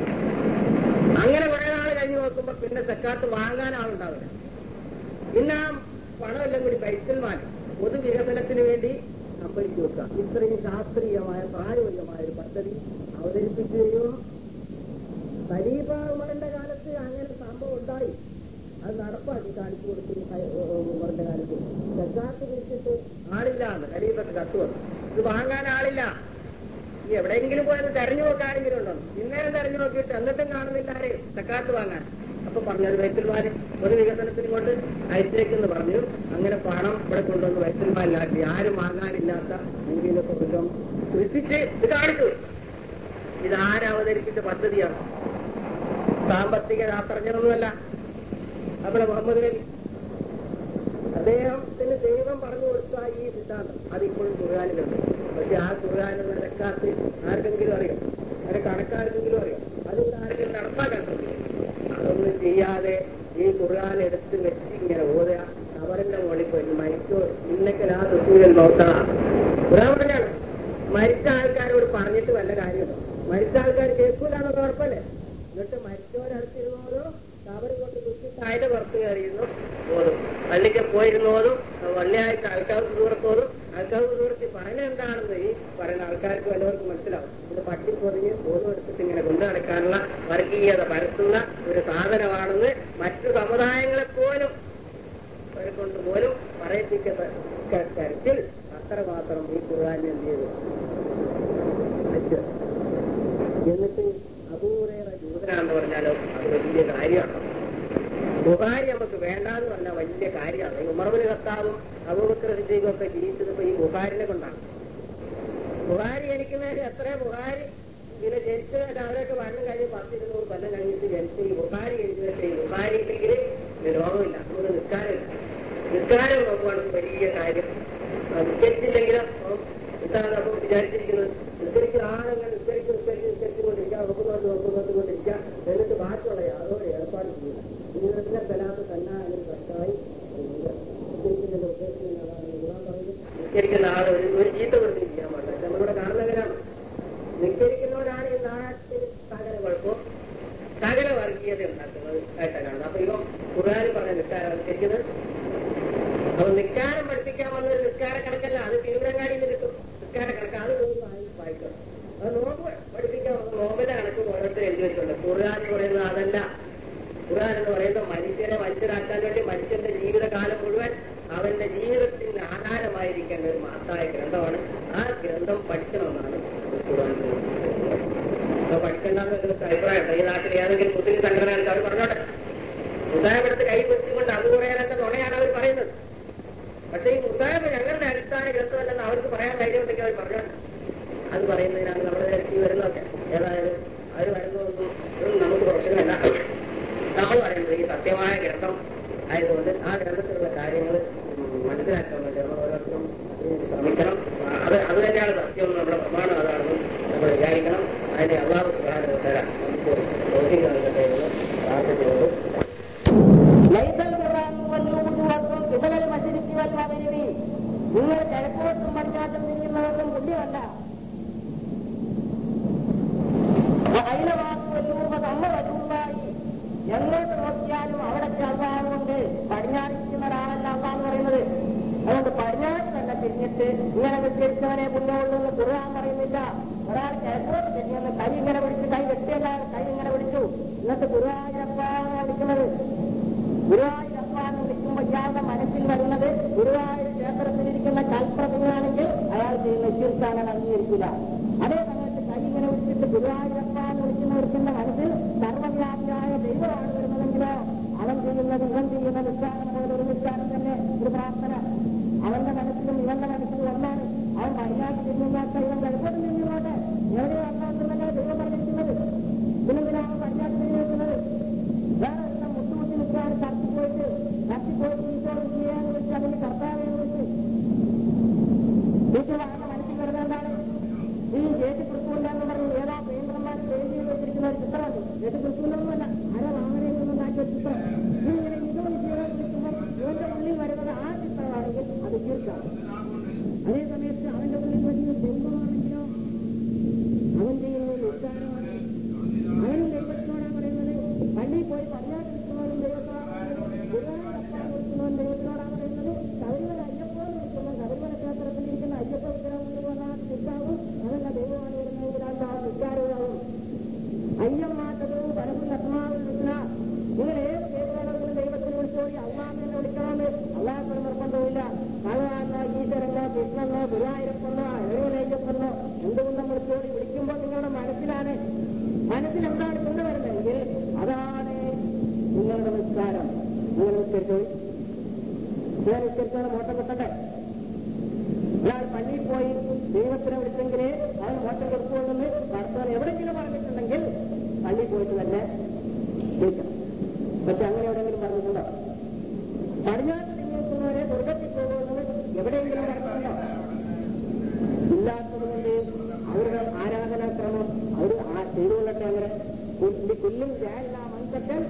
A: അങ്ങനെ കുറെ നാൾ കഴിഞ്ഞ് നോക്കുമ്പോ പിന്നെ സക്കാത്ത് വാങ്ങാൻ ആളുണ്ടാവില്ല പിന്നെ ആ പണമെല്ലാം കൂടി ബൈത്തൽമാൻ പൊതുവികസനത്തിന് വേണ്ടി സംഭരിച്ചു വെക്കുക ഇത്രയും ശാസ്ത്രീയമായ പ്രായോഗികമായ ഒരു പദ്ധതി അവതരിപ്പിക്കുകയും ഖലീഫ ഉമറിന്റെ കാലത്ത് അങ്ങനെ സംഭവം ഉണ്ടായി അത് നടപ്പാക്കി കാണിച്ചു കൊടുത്തു ഉമറിന്റെ കാലത്ത് സക്കാത്ത് പിരിച്ചിട്ട് ആളില്ല എന്ന് ഖലീഫക്ക് കത്ത് വന്നു ഇത് വാങ്ങാൻ ആളില്ല ഈ എവിടെയെങ്കിലും പോയത് തെരഞ്ഞു നോക്കാനെങ്കിലും ഉണ്ടോ ഇന്നേരം തെരഞ്ഞു നോക്കിയിട്ട് എന്നിട്ടും കാണുന്നില്ല ആരെ സക്കാത്ത് വാങ്ങാൻ അപ്പൊ പറഞ്ഞത് വൈത്തൽമാല് പൊതുവികസനത്തിന് കൊണ്ട് അയച്ചേക്കെന്ന് പറഞ്ഞു അങ്ങനെ പണം ഇവിടെ കൊണ്ടുവന്ന് വൈത്തൽമാലിലാക്കി ആരും വാങ്ങാനില്ലാത്ത ഭൂമിയിലൊക്കെ മൃഗം സൃഷ്ടിച്ച് ഇത് കാണിച്ചു ഇത് ആരവതരിപ്പിച്ച പദ്ധതിയാണ് സാമ്പത്തിക ശാസ്ത്രജ്ഞനൊന്നുമല്ല നമ്മുടെ മുഹമ്മദ് നബി അദ്ദേഹത്തിന് ദൈവം പറഞ്ഞു കൊടുത്ത ഈ സിദ്ധാന്തം അതിപ്പോഴും ഖുർആാനിലുണ്ട് പക്ഷെ ആ ഖുർആാനുള്ള ഇടക്കാത്ത് ആർക്കെങ്കിലും അറിയാം അതിന്റെ കണക്കാർക്കെങ്കിലും അറിയാം അതുകൊണ്ട് ആർക്കും നടപ്പാക്കാൻ ശ്രമിക്കും അതൊന്നും ചെയ്യാതെ ഈ ഖുർആൻ എടുത്ത് വെച്ച് ഇങ്ങനെ ഓതുക അവരുടെ മുകളിൽ പോയി മരിച്ചോ ഇന്നൊക്കെ ആ തസൂരൽ നോക്കണ ഖുർആൻ പറഞ്ഞാണ് മരിച്ച ആൾക്കാരോട് പറഞ്ഞിട്ട് വല്ല കാര്യമുണ്ടോ മരിച്ച ആൾക്കാർ കേൾക്കൂലെന്നുള്ള ഉറപ്പല്ലേ എന്നിട്ട് മരിച്ചവരടുത്തിരുന്നോരോ കവർ കൊണ്ട് കുത്തിട്ട് അതിന്റെ പുറത്ത് കയറിയിരുന്നു ഓതും പള്ളിക്ക് പോയിരുന്നോതും വള്ളിയായിട്ട് ആൾക്കാർ ദൂരത്തോതും ആൾക്കാർ ദൂരത്തിൽ പറയുന്നത് എന്താണെന്ന് ഈ പറയുന്ന ആൾക്കാർക്ക് വല്ലവർക്കും മനസ്സിലാവും ഇത് പട്ടി പൊതിഞ്ഞ് ഓതും എടുത്തിട്ട് ഇങ്ങനെ കൊണ്ടു നടക്കാനുള്ള വർഗീയത പരത്തുന്ന ഒരു സാധനമാണെന്ന് മറ്റു സമുദായങ്ങളെ പോലും അവരെ കൊണ്ട് പോലും പറയിപ്പിക്കത്തക്ക തരത്തിൽ അത്രമാത്രം ഈ ഖുർആൻ എന്ത് ചെയ്തു വെച്ചു. എന്നിട്ട് അപൂർവ ജൂതനാണെന്ന് പറഞ്ഞാലോ അത് വലിയ കാര്യമാണ് ബുഹാരി നമുക്ക് വേണ്ടാന്ന് പറഞ്ഞാൽ വലിയ കാര്യമാണ് ഈ ഉമർബിന് കർത്താവും അബൂബക്കർ സിദ്ദീഖും ഒക്കെ ജീവിച്ചത് ഇപ്പൊ ഈ ബുഹാരിനെ കൊണ്ടാണ് ബുഹാരി ജനിക്കുന്നതിന് എത്ര ബുഹാരി പിന്നെ ജനിച്ചത് അവരൊക്കെ വരണം കഴിഞ്ഞ് പത്തിരുന്നൂറ് കൊല്ലം കഴിഞ്ഞിട്ട് ജനിച്ച ഈ ബുഹാരി എഴുതി വെച്ച ഈ ബുഹാരി ഇല്ലെങ്കിൽ ഇത് രോഗമില്ല നമുക്ക് നിസ്കാരമില്ല നിസ്കാരം നോക്കുവാണെങ്കിൽ വലിയ കാര്യം ആ, നിസ്കരിച്ചില്ലെങ്കിലും എന്താണ് അപ്പം വിചാരിച്ചിരിക്കുന്നത് നിസ്കരിക്കുന്ന ആളെങ്ങനെ നിസ്കരിച്ച് നിസ്കരിച്ച് നിസ്കരിച്ചുകൊണ്ടിരിക്കുക നോക്കുന്നോട്ട് നോക്കുന്നോട്ട് കൊണ്ടിരിക്കുക എന്നിട്ട് ബാക്കിയുള്ള യാതൊരു ഏർപ്പാട് ചെയ്യുക ജീവിതത്തിലെ സ്ഥലത്ത് തന്നെ അതിന് പ്രശ്നമായി നിസ്കരിക്കുന്നതിന്റെ ഉദ്ദേശിക്കുന്ന ആളാണ് ഖുർആൻ പറയുന്നത് നിസ്കരിക്കുന്ന ആൾ ഒരു ഒരു ചീത്ത കൊടുത്ത് ചെയ്യാൻ പാടില്ല നമ്മളിവിടെ കാണുന്നവരാണ് നിസ്കരിക്കുന്നവരാണ് ഈ നാട്ടിൽ സകല കുഴപ്പവും സകല വർഗീയത ഉണ്ടാക്കുന്നത് ആയിട്ടാണ് കാണുന്നത് അപ്പൊ ഇവ ഖുർആാനിൽ പറഞ്ഞ നിസ്കാരം നിസ്കരിക്കുന്നത് അപ്പൊ നിസ്കാരം പഠിപ്പിക്കാൻ വന്നത് നിസ്കാര കണക്കല്ല അത് തിരുവനങ്ങാടിയിൽ നിന്ന് കിട്ടും നിസ്കാര കണക്ക് അത് പോയി വാങ്ങി വായിക്കണം അത് നോമ്പ് പഠിപ്പിക്കാൻ വന്ന നോമ്പിന്റെ കണക്ക് ഓരോരുത്തർ എഴുതി വെച്ചിട്ടുണ്ട് ഖുർആൻ എന്ന് പറയുന്നത് അതല്ല ഖുർആൻ എന്ന് പറയുന്നത് മനുഷ്യരെ മനുഷ്യരാക്കാൻ വേണ്ടി മനുഷ്യന്റെ ജീവിതകാലം മുഴുവൻ അവന്റെ ജീവിതത്തിന് ആധാരമായിരിക്കേണ്ട ഒരു മഹത്തായ ഗ്രന്ഥമാണ് ആ ഗ്രന്ഥം പഠിക്കണമെന്നാണ് ഖുർആൻ അപ്പൊ പഠിക്കണ്ടെന്ന് ഒരു അഭിപ്രായം ഈ നാട്ടിൽ ഏതെങ്കിലും മുസ്ലിം സംഘടനകൾക്ക് പറഞ്ഞോട്ടെ മുസാഹിബെടുത്ത് കൈ പിടിച്ചുകൊണ്ട് അത് കുറയാനുള്ള നുണയാണ് അവർ പറയുന്നത് പക്ഷേ ഈ മുസാഹിബ് ഞങ്ങളുടെ അടിസ്ഥാന ഗ്രന്ഥമല്ലെന്ന് അവർക്ക് പറയാൻ ധൈര്യമുണ്ടെങ്കിൽ അവർ പറഞ്ഞോട്ടെ അത് പറയുന്നതിനാണ് നമ്മുടെ ഇടയ്ക്ക് വരുന്നതൊക്കെ ഏതായാലും അവർ വരുന്നതൊന്നും ഇതൊന്നും നമുക്ക് പ്രശ്നമല്ല നമ്മൾ പറയുന്നത് ഈ സത്യമായ ഗ്രന്ഥം ആയതുകൊണ്ട് ആ ഗ്രന്ഥത്തിലുള്ള കാര്യങ്ങൾ മനസ്സിലാക്കാൻ വേണ്ടി നമ്മൾ ഓരോരുത്തരും ശ്രമിക്കണം അത് അത് തന്നെയാണ് സത്യം എന്ന് നമ്മുടെ പ്രമാണം അതാണെന്ന് നമ്മൾ വിചാരിക്കണം അതിനെ അള്ളാഹു സുബ്ഹാനഹു വ തആല നമുക്ക് തോഫീക്ക് നൽകട്ടെ എന്ന് പ്രാർത്ഥിച്ചുകൊണ്ട്
B: ലൈസൽ ഖുർആൻ വല്ലൂദുവത്തും കിബലൽ മശ്രിഖി വൽ മഗ്രിബി നിങ്ങൾ കിഴക്കോട്ടും പടിഞ്ഞാട്ടും തിരിയുന്നതൊന്നും പുണ്യമല്ല അയിലവാസു വല്ലൂബ തമ്മ വലൂബായി എങ്ങോട്ട് നോക്കിയാലും അവിടത്തെ അള്ളാഹുണ്ട് പടിഞ്ഞാറിരിക്കുന്ന ഒരാളല്ല അള്ളാന്ന് പറയുന്നത് അതുകൊണ്ട് പടിഞ്ഞാട്ട് തന്നെ തിരിഞ്ഞിട്ട് ഇങ്ങനെ വിസ്തരിച്ചവനെ പുണ്യമുള്ളൂ ഖുർആൻ പറയുന്നില്ല ഒരാൾ കിഴക്കോട്ട് തിരിഞ്ഞെന്ന് കൈ ഇങ്ങനെ പിടിച്ച് കൈ വെട്ടിയല്ല കൈ ഇങ്ങനെ പിടിച്ചു എന്നിട്ട് ഖുർആാനാണ് വിളിക്കുന്നത് ഗുരുവായൂരപ്പ എന്ന് വിളിക്കുമ്പോൾ ഇയാളുടെ മനസ്സിൽ വരുന്നത് ഗുരുവായൂർ ക്ഷേത്രത്തിലിരിക്കുന്ന കൽപ്രതിമാണെങ്കിൽ എന്താണ് അംഗീകരിക്കില്ല അതേ സമയത്ത് കൈ ഇങ്ങനെ വിളിച്ചിട്ട് ഗുരുവായൂരപ്പ എന്ന് വിളിക്കുന്ന ഒരുത്തിന്റെ മനസ്സിൽ സർവവ്യാപിയായ ദൈവമാണ് വരുന്നതെങ്കിലോ അവൻ ചെയ്യുന്നത് ഇവൻ ചെയ്യുന്ന നിസ്കാരം പോലെ ഒരു നിസ്കാരം തന്നെ ഒരു പ്രാർത്ഥന അവന്റെ മനസ്സിലും ഇവന്റെ മനസ്സിലും ഒന്നാണ് അവൻ പടിഞ്ഞാട്ട് തിരിഞ്ഞാത്ത ഇവൻ കിഴക്കോട്ട് തിരിഞ്ഞോട്ടെ എവിടെയോ അല്ലാത്തതല്ലേ ദൈവം പറഞ്ഞിരിക്കുന്നത് പിന്നെന്തിനാണ് പടിഞ്ഞാട്ട് തിരിഞ്ഞു വെക്കുന്നത് വേറെ ഒരുത്തൻ മുട്ടുമുട്ടി നിൽക്കാൻ ചർച്ച പോയിട്ട് ചർച്ച പോയിട്ട് ഈശോട് ചെയ്യാന്ന് വിളിച്ച് അല്ലെങ്കിൽ കർത്താവിനെ വിളിച്ച് വീട്ടിൽ അവന്റെ മനസ്സിൽ വരുന്നത് എന്താണ് ഈ ജേട്ടി ക്രിസ്തുവില്ല എന്ന് പറഞ്ഞ് ഏതാ കേന്ദ്രന്മാർ പേര് ചെയ്ത് വെച്ചിരിക്കുന്ന ഒരു ചിത്രമുണ്ട് ജേട്ടി ക്രിസ്തുവിനൊന്നുമല്ല ആരോ വാങ്ങനയിൽ നിന്നുണ്ടാക്കിയ ഒരു ചിത്രം നീ ഇങ്ങനെ ഇതോ ചെയ്യാൻ നിൽക്കുമ്പോൾ ഇവന്റെ ഉള്ളിൽ വരുന്നത് ആ ചിത്രമാണെങ്കിൽ അത് തീർക്കാം അതേ സമയത്ത് അവന്റെ ഉള്ളിൽ വരുന്നത് ദൈവമാണെങ്കിലോ അവൻ ചെയ്യുന്നത് നിസ്കാരമാണ് അവനും ദൈവത്തിനോടാണ് പറയുന്നത് പള്ളിയിൽ പോയി പടിഞ്ഞാട്ട് നിൽക്കുന്നവനും ദൈവത്തോടാണ് ഗുരുവായൂരപ്പ നിൽക്കുന്നവൻ ദൈവത്തിനോടാണ് പറയുന്നത് ശബരിമല അയ്യപ്പോ എന്ന് വിളിക്കുമ്പോൾ ശബരിമല ക്ഷേത്രത്തിലിരിക്കുന്ന അയ്യപ്പ വിഗ്രഹം കൊണ്ടുവന്നാൽ നിൽക്കാവും അതല്ല ദൈവമാണ് വരുന്നതെങ്കിൽ അത് ആ നിസ്കാരമാവും അയ്യം മാറ്റവും പരമുള്ള അസ്മാവിൽ നിൽക്കുന്ന നിങ്ങൾ ഏത് ദൈവമാണെങ്കിലും ദൈവത്തിന് വിളിച്ചോടി അള്ളാഹിനെ വിളിക്കണമെന്ന് അള്ളാഹത്തിന് നിർബന്ധമില്ല ഭഗവാനോ ഈശ്വരനോ കൃഷ്ണനോ ഗുരുവായൂരപ്പനോ എഴുവനയ്യപ്പനോ എന്തുകൊണ്ടും വിളിച്ചോടി വിളിക്കുമ്പോൾ നിങ്ങളുടെ മനസ്സിലാണ് മനസ്സിൽ എന്താണ് കൊണ്ടുവരുന്നതെങ്കിൽ അതാണ് നിങ്ങളുടെ നിസ്കാരം നിങ്ങൾ നിസ്കരിച്ചോളി നിങ്ങൾ നിസ്കരിച്ചോടെ മോട്ടം കിട്ടണ്ടേ ഒരാൾ പള്ളിയിൽ പോയി ദൈവത്തിനെ വിളിച്ചെങ്കിലേ അവൻ മോട്ടം കൊടുക്കുമെന്ന് ഭർത്താവ് എവിടെയെങ്കിലും പറഞ്ഞിട്ടുണ്ടെങ്കിൽ പള്ളിയിൽ പോയിട്ട് തന്നെ വിളിക്കണം പക്ഷെ അങ്ങനെ എവിടെയെങ്കിലും പറഞ്ഞിട്ടുണ്ടോ പടിഞ്ഞാട്ട് നിൽക്കുന്നവരെ സ്വർഗത്തിൽ പോകുന്നത് എവിടെയെങ്കിലും പറഞ്ഞിട്ടുണ്ടോ ഇല്ലാത്തതുകൊണ്ട് അവരുടെ ആരാധനാക്രമം അവർ ചെയ്തുകൊള്ളട്ടെ അങ്ങനെ കുല്ലി- കുല്ലും ജാല മനുഷ്യൻ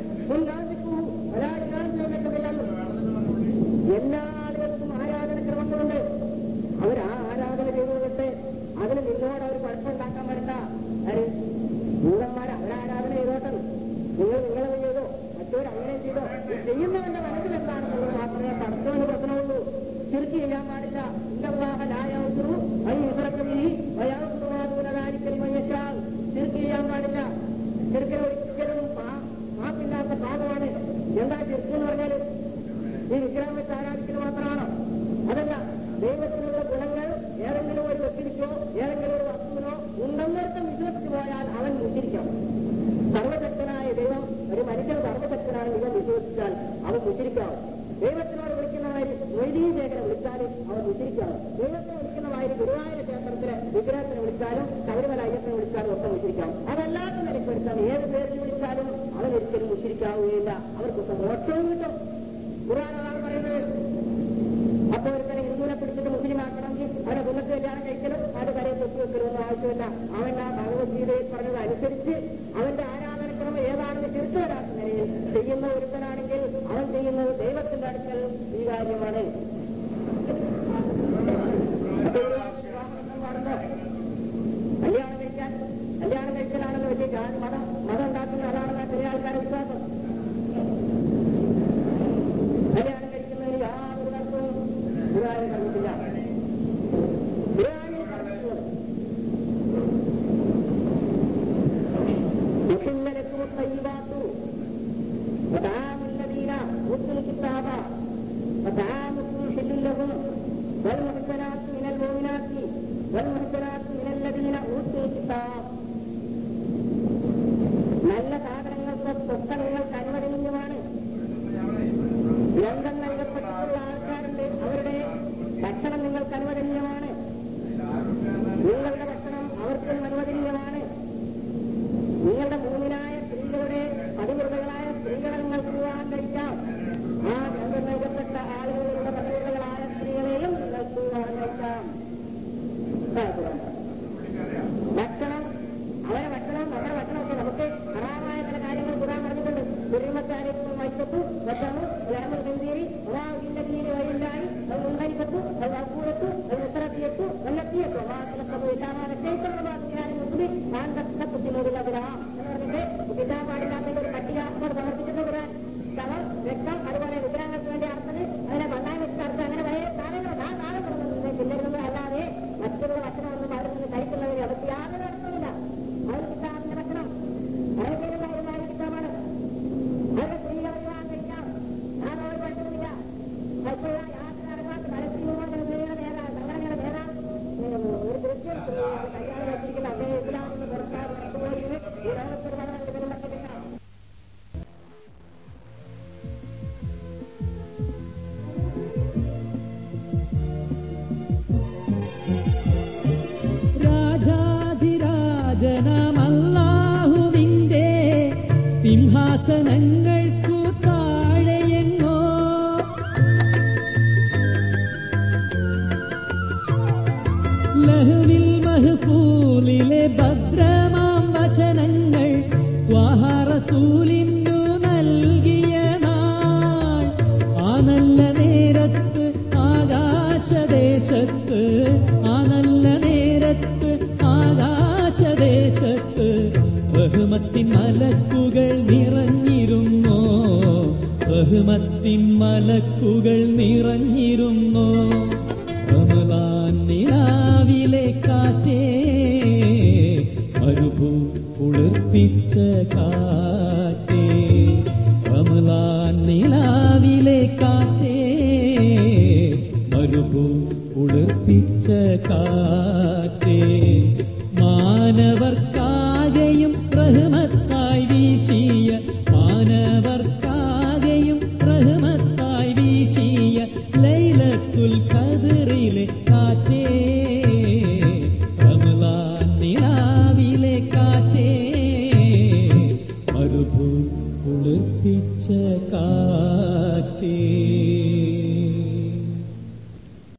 B: എല്ലാ ആളുകൾക്കും ആരാധനക്രമങ്ങളുണ്ട് അവർ ആ ആരാധന ചെയ്തുകൊള്ളട്ടെ അതിന് നിന്നോട് അവർ കുഴപ്പമുണ്ടാക്കാൻ വരണ്ട ആര് ദൂതന്മാർ അവരാരാധന ചെയ്തോട്ടെ നിങ്ങൾ നിങ്ങളത് ചെയ്തോ മറ്റവർ അങ്ങനെ ചെയ്തോ ഈ ചെയ്യുന്നവന്റെ മനസ്സിൽ എന്താണെന്നുള്ളത് മാത്രമേ പടത്തോന് പ്രശ്നമുള്ളൂ ചുരുക്കി ചെയ്യാൻ പാടില്ല ഇന്നല്ലാഹലായാവുന്നു വൈറക്കമി വയാവുന്നതാരിക്കൽ മയ്യശാൽ ചുരുക്കി ചെയ്യാൻ പാടില്ല ചെറുക്കൽ ഒരിക്കലും പാ- മാപ്പില്ലാത്ത പാപമാണ് എന്താ ചെറുക്ക് എന്ന് പറഞ്ഞാൽ ഈ വിഗ്രഹം വെച്ച് ആരാധിക്കൽ മാത്രമാണോ അതല്ല ദൈവത്തിനുള്ള ഗുണങ്ങൾ ഏതെങ്കിലും ഒരു വ്യക്തിക്കോ ഏതെങ്കിലും ഒരു വസ്തുവിനോ ഉണ്ടെന്നർത്ഥം വിശ്വസിച്ചു പോയാൽ അവൻ മുഷിരിക്കണം സർവശക്തനായ ദൈവം ഒരു മനുഷ്യൻ സർവശക്തനായ ദൈവം വിശ്വസിച്ചാൽ അവൻ മുഷിരിക്കാവും ദൈവത്തിനോട് വിളിക്കുന്നവര് വൈദിക ശേഖരം വിളിച്ചാലും അവൻ മുഷിരിക്കാവും ദൈവത്തെ വിളിക്കുന്നവര് ഗുരുവായൂർ ക്ഷേത്രത്തിലെ വിഗ്രഹത്തിനെ വിളിച്ചാലും ശബരിമല അയ്യപ്പനെ വിളിച്ചാലും ഒക്കെ മുഷിരിക്കാവും അതല്ലാത്ത നിലപ്പെടുത്താൻ ഏത് പേരിൽ വിളിച്ചാലും അവൻ ഒരിക്കലും മുഷിരിക്കാവുകയില്ല അവർക്കൊക്കെ മോക്ഷവും കിട്ടും ഖുർആൻ അതാണ് പറയുന്നത് അപ്പൊ ഒരുത്തനെ ഹിന്ദുവിനെ പിടിച്ചിട്ട് മുസ്ലിം ആക്കണമെങ്കിൽ അവനെ കുന്നത്ത് കല്യാണം കഴിക്കലും അവന്റെ തലയിൽ തൊട്ട് വെക്കലൊന്നും ആവശ്യമില്ല അവൻ ആ ഭഗവത്ഗീതയിൽ പറഞ്ഞത് അനുസരിച്ച് അവന്റെ ആരാധനക്രമം ഏതാണെന്ന് തിരിച്ചു വരാത്ത നിലയിൽ ചെയ്യുന്ന ഒരുത്തനാണെങ്കിൽ അവൻ ചെയ്യുന്നത് ദൈവത്തിന്റെ അടുക്കൽ സ്വീകാര്യമാണ് അപ്പൊ ഇത് വിവാഹബന്ധം പാടുമ്പോ കല്യാണം കഴിക്കാൻ കല്യാണം കഴിക്കലാണല്ലോ വലിയ ജാതി മതം മതം ഉണ്ടാക്കുന്ന അതാണെന്ന ചില ആൾക്കാരുടെ വിശ്വാസം കല്യാണം കഴിക്കുന്നതിന് യാതൊരു തർക്കവും ഗുരുവായൂർ കണ്ടിട്ടില്ല ഗുരുവായൂർ കണ്ടിട്ടുള്ളത് يحل لكم الطيبات وطعام الذين اوتوا الكتاب وطعامكم حل لهم والمحسنات من المؤمنات والمحسنات من الذين اوتوا الكتاب നല്ല സാധനങ്ങൾക്ക് പുസ്തകങ്ങൾക്ക് അനുവദനീയമാണ് ഗ്രന്ഥം നൽകപ്പെട്ടിട്ടുള്ള ആൾക്കാരുണ്ട് അവരുടെ ഭക്ഷണം നിങ്ങൾക്ക് അനുവദനീയമാണ് നിങ്ങളുടെ ഭക്ഷണം അവർക്കും അനുവദനീയമാണ് നിങ്ങളുടെ മൂന്നിനായ സ്ത്രീകളുടെ പതിവ്രതകളായ സ്ത്രീകളെ നിങ്ങൾക്ക് വിവാഹം കഴിക്കാം ആ ഗ്രന്ഥം നൽകപ്പെട്ട ആളുകളുടെ പതിവ്രതകളായ സ്ത്രീകളെയും നിങ്ങൾക്ക് വിവാഹം കഴിക്കാം ഭക്ഷണം അവരെ ഭക്ഷണം നമ്മുടെ ഭക്ഷണമൊക്കെ നമുക്ക് ഹറാമായ ചില കാര്യങ്ങൾ കൂടാൻ പറഞ്ഞിട്ടുണ്ട് കുറിമത്താരിക്കും വൈക്കത്തു വശമു ലഹമുൽ ഗംഭീരി ഒരാവില്ലീരി വഴിയില്ലായി അത് മുൻകരിക്കത്തു അത് അക്കൂരത്തു അത് ഉത്തരത്തിയത്തു വെള്ളത്തിയത്തു മാസലത്തത് ഇല്ലാതെ ചൈത്രപ്രഭാതിയായ മുസ്ലിം ഞാൻ കഷ്ടപ്പെട്ടില്ല ഗ്രഹം എന്ന് പറഞ്ഞിട്ട് കിട്ടാൻ പാടില്ലാത്ത ഒരു പട്ടിക അവർ സമർപ്പിച്ചിട്ട് വരാൻ അവർ രക്തം അതുപോലെ വിഗ്രഹങ്ങൾക്ക് വേണ്ടി അർത്ഥത് അതിനെ മണ്ണായി വെച്ച് അർത്ഥം അങ്ങനെ വളരെ സാധനങ്ങൾ ആ സാധനങ്ങളൊന്നും ചില്ലരുന്നത് അല്ലാതെ മറ്റുള്ള ഭക്ഷണമൊന്നും അവിടെ നിന്ന് കഴിക്കുന്നതിന് അവർക്ക് യാതൊരു അർത്ഥമില്ല അത് കിട്ടാറിന്റെ ഭക്ഷണം വളരെ കാര്യമായ കിട്ടാമാണ് അവരുടെ സ്ത്രീകളെ വിവാഹം കഴിക്കാം ഞാൻ ഒരു പ്രശ്നമില്ല പക്ഷേ യാത്ര നടക്കാത്ത പരസ്യങ്ങളുടെ നേതാ സംഘടനയുടെ നേതാ ഒരു ദൃശ്യം
C: സിംഹാസനങ്ങൾക്കു താഴെയെങ്ങോ ലഹുവിൽ മഹ്ഫൂലിലെ ഭദ്രമാം വചനങ്ങൾ വാഹറസൂലിനു നൽകിയ നാൾ ആ നല്ല നേരത്ത് ആകാശദേശത്ത് ആ നല്ല നേരത്ത് ആകാശദേശത്ത് ബഹുമത്തിൻ മലക്കുകൾ നിറഞ്ഞിരുന്നോ ബഹുമത്തിൻ മലക്കുകൾ നിറഞ്ഞിരുന്നോ റമളാൻ നിലാവിലെ കാറ്റേ മരുഭൂ കുളിർപ്പിച്ച കാറ്റേ റമളാൻ നിലാവിലെ കാറ്റേ മരുഭൂ കുളിർപ്പിച്ച കാറ്റേ മാനവർക്കാകെയും റഹ്മ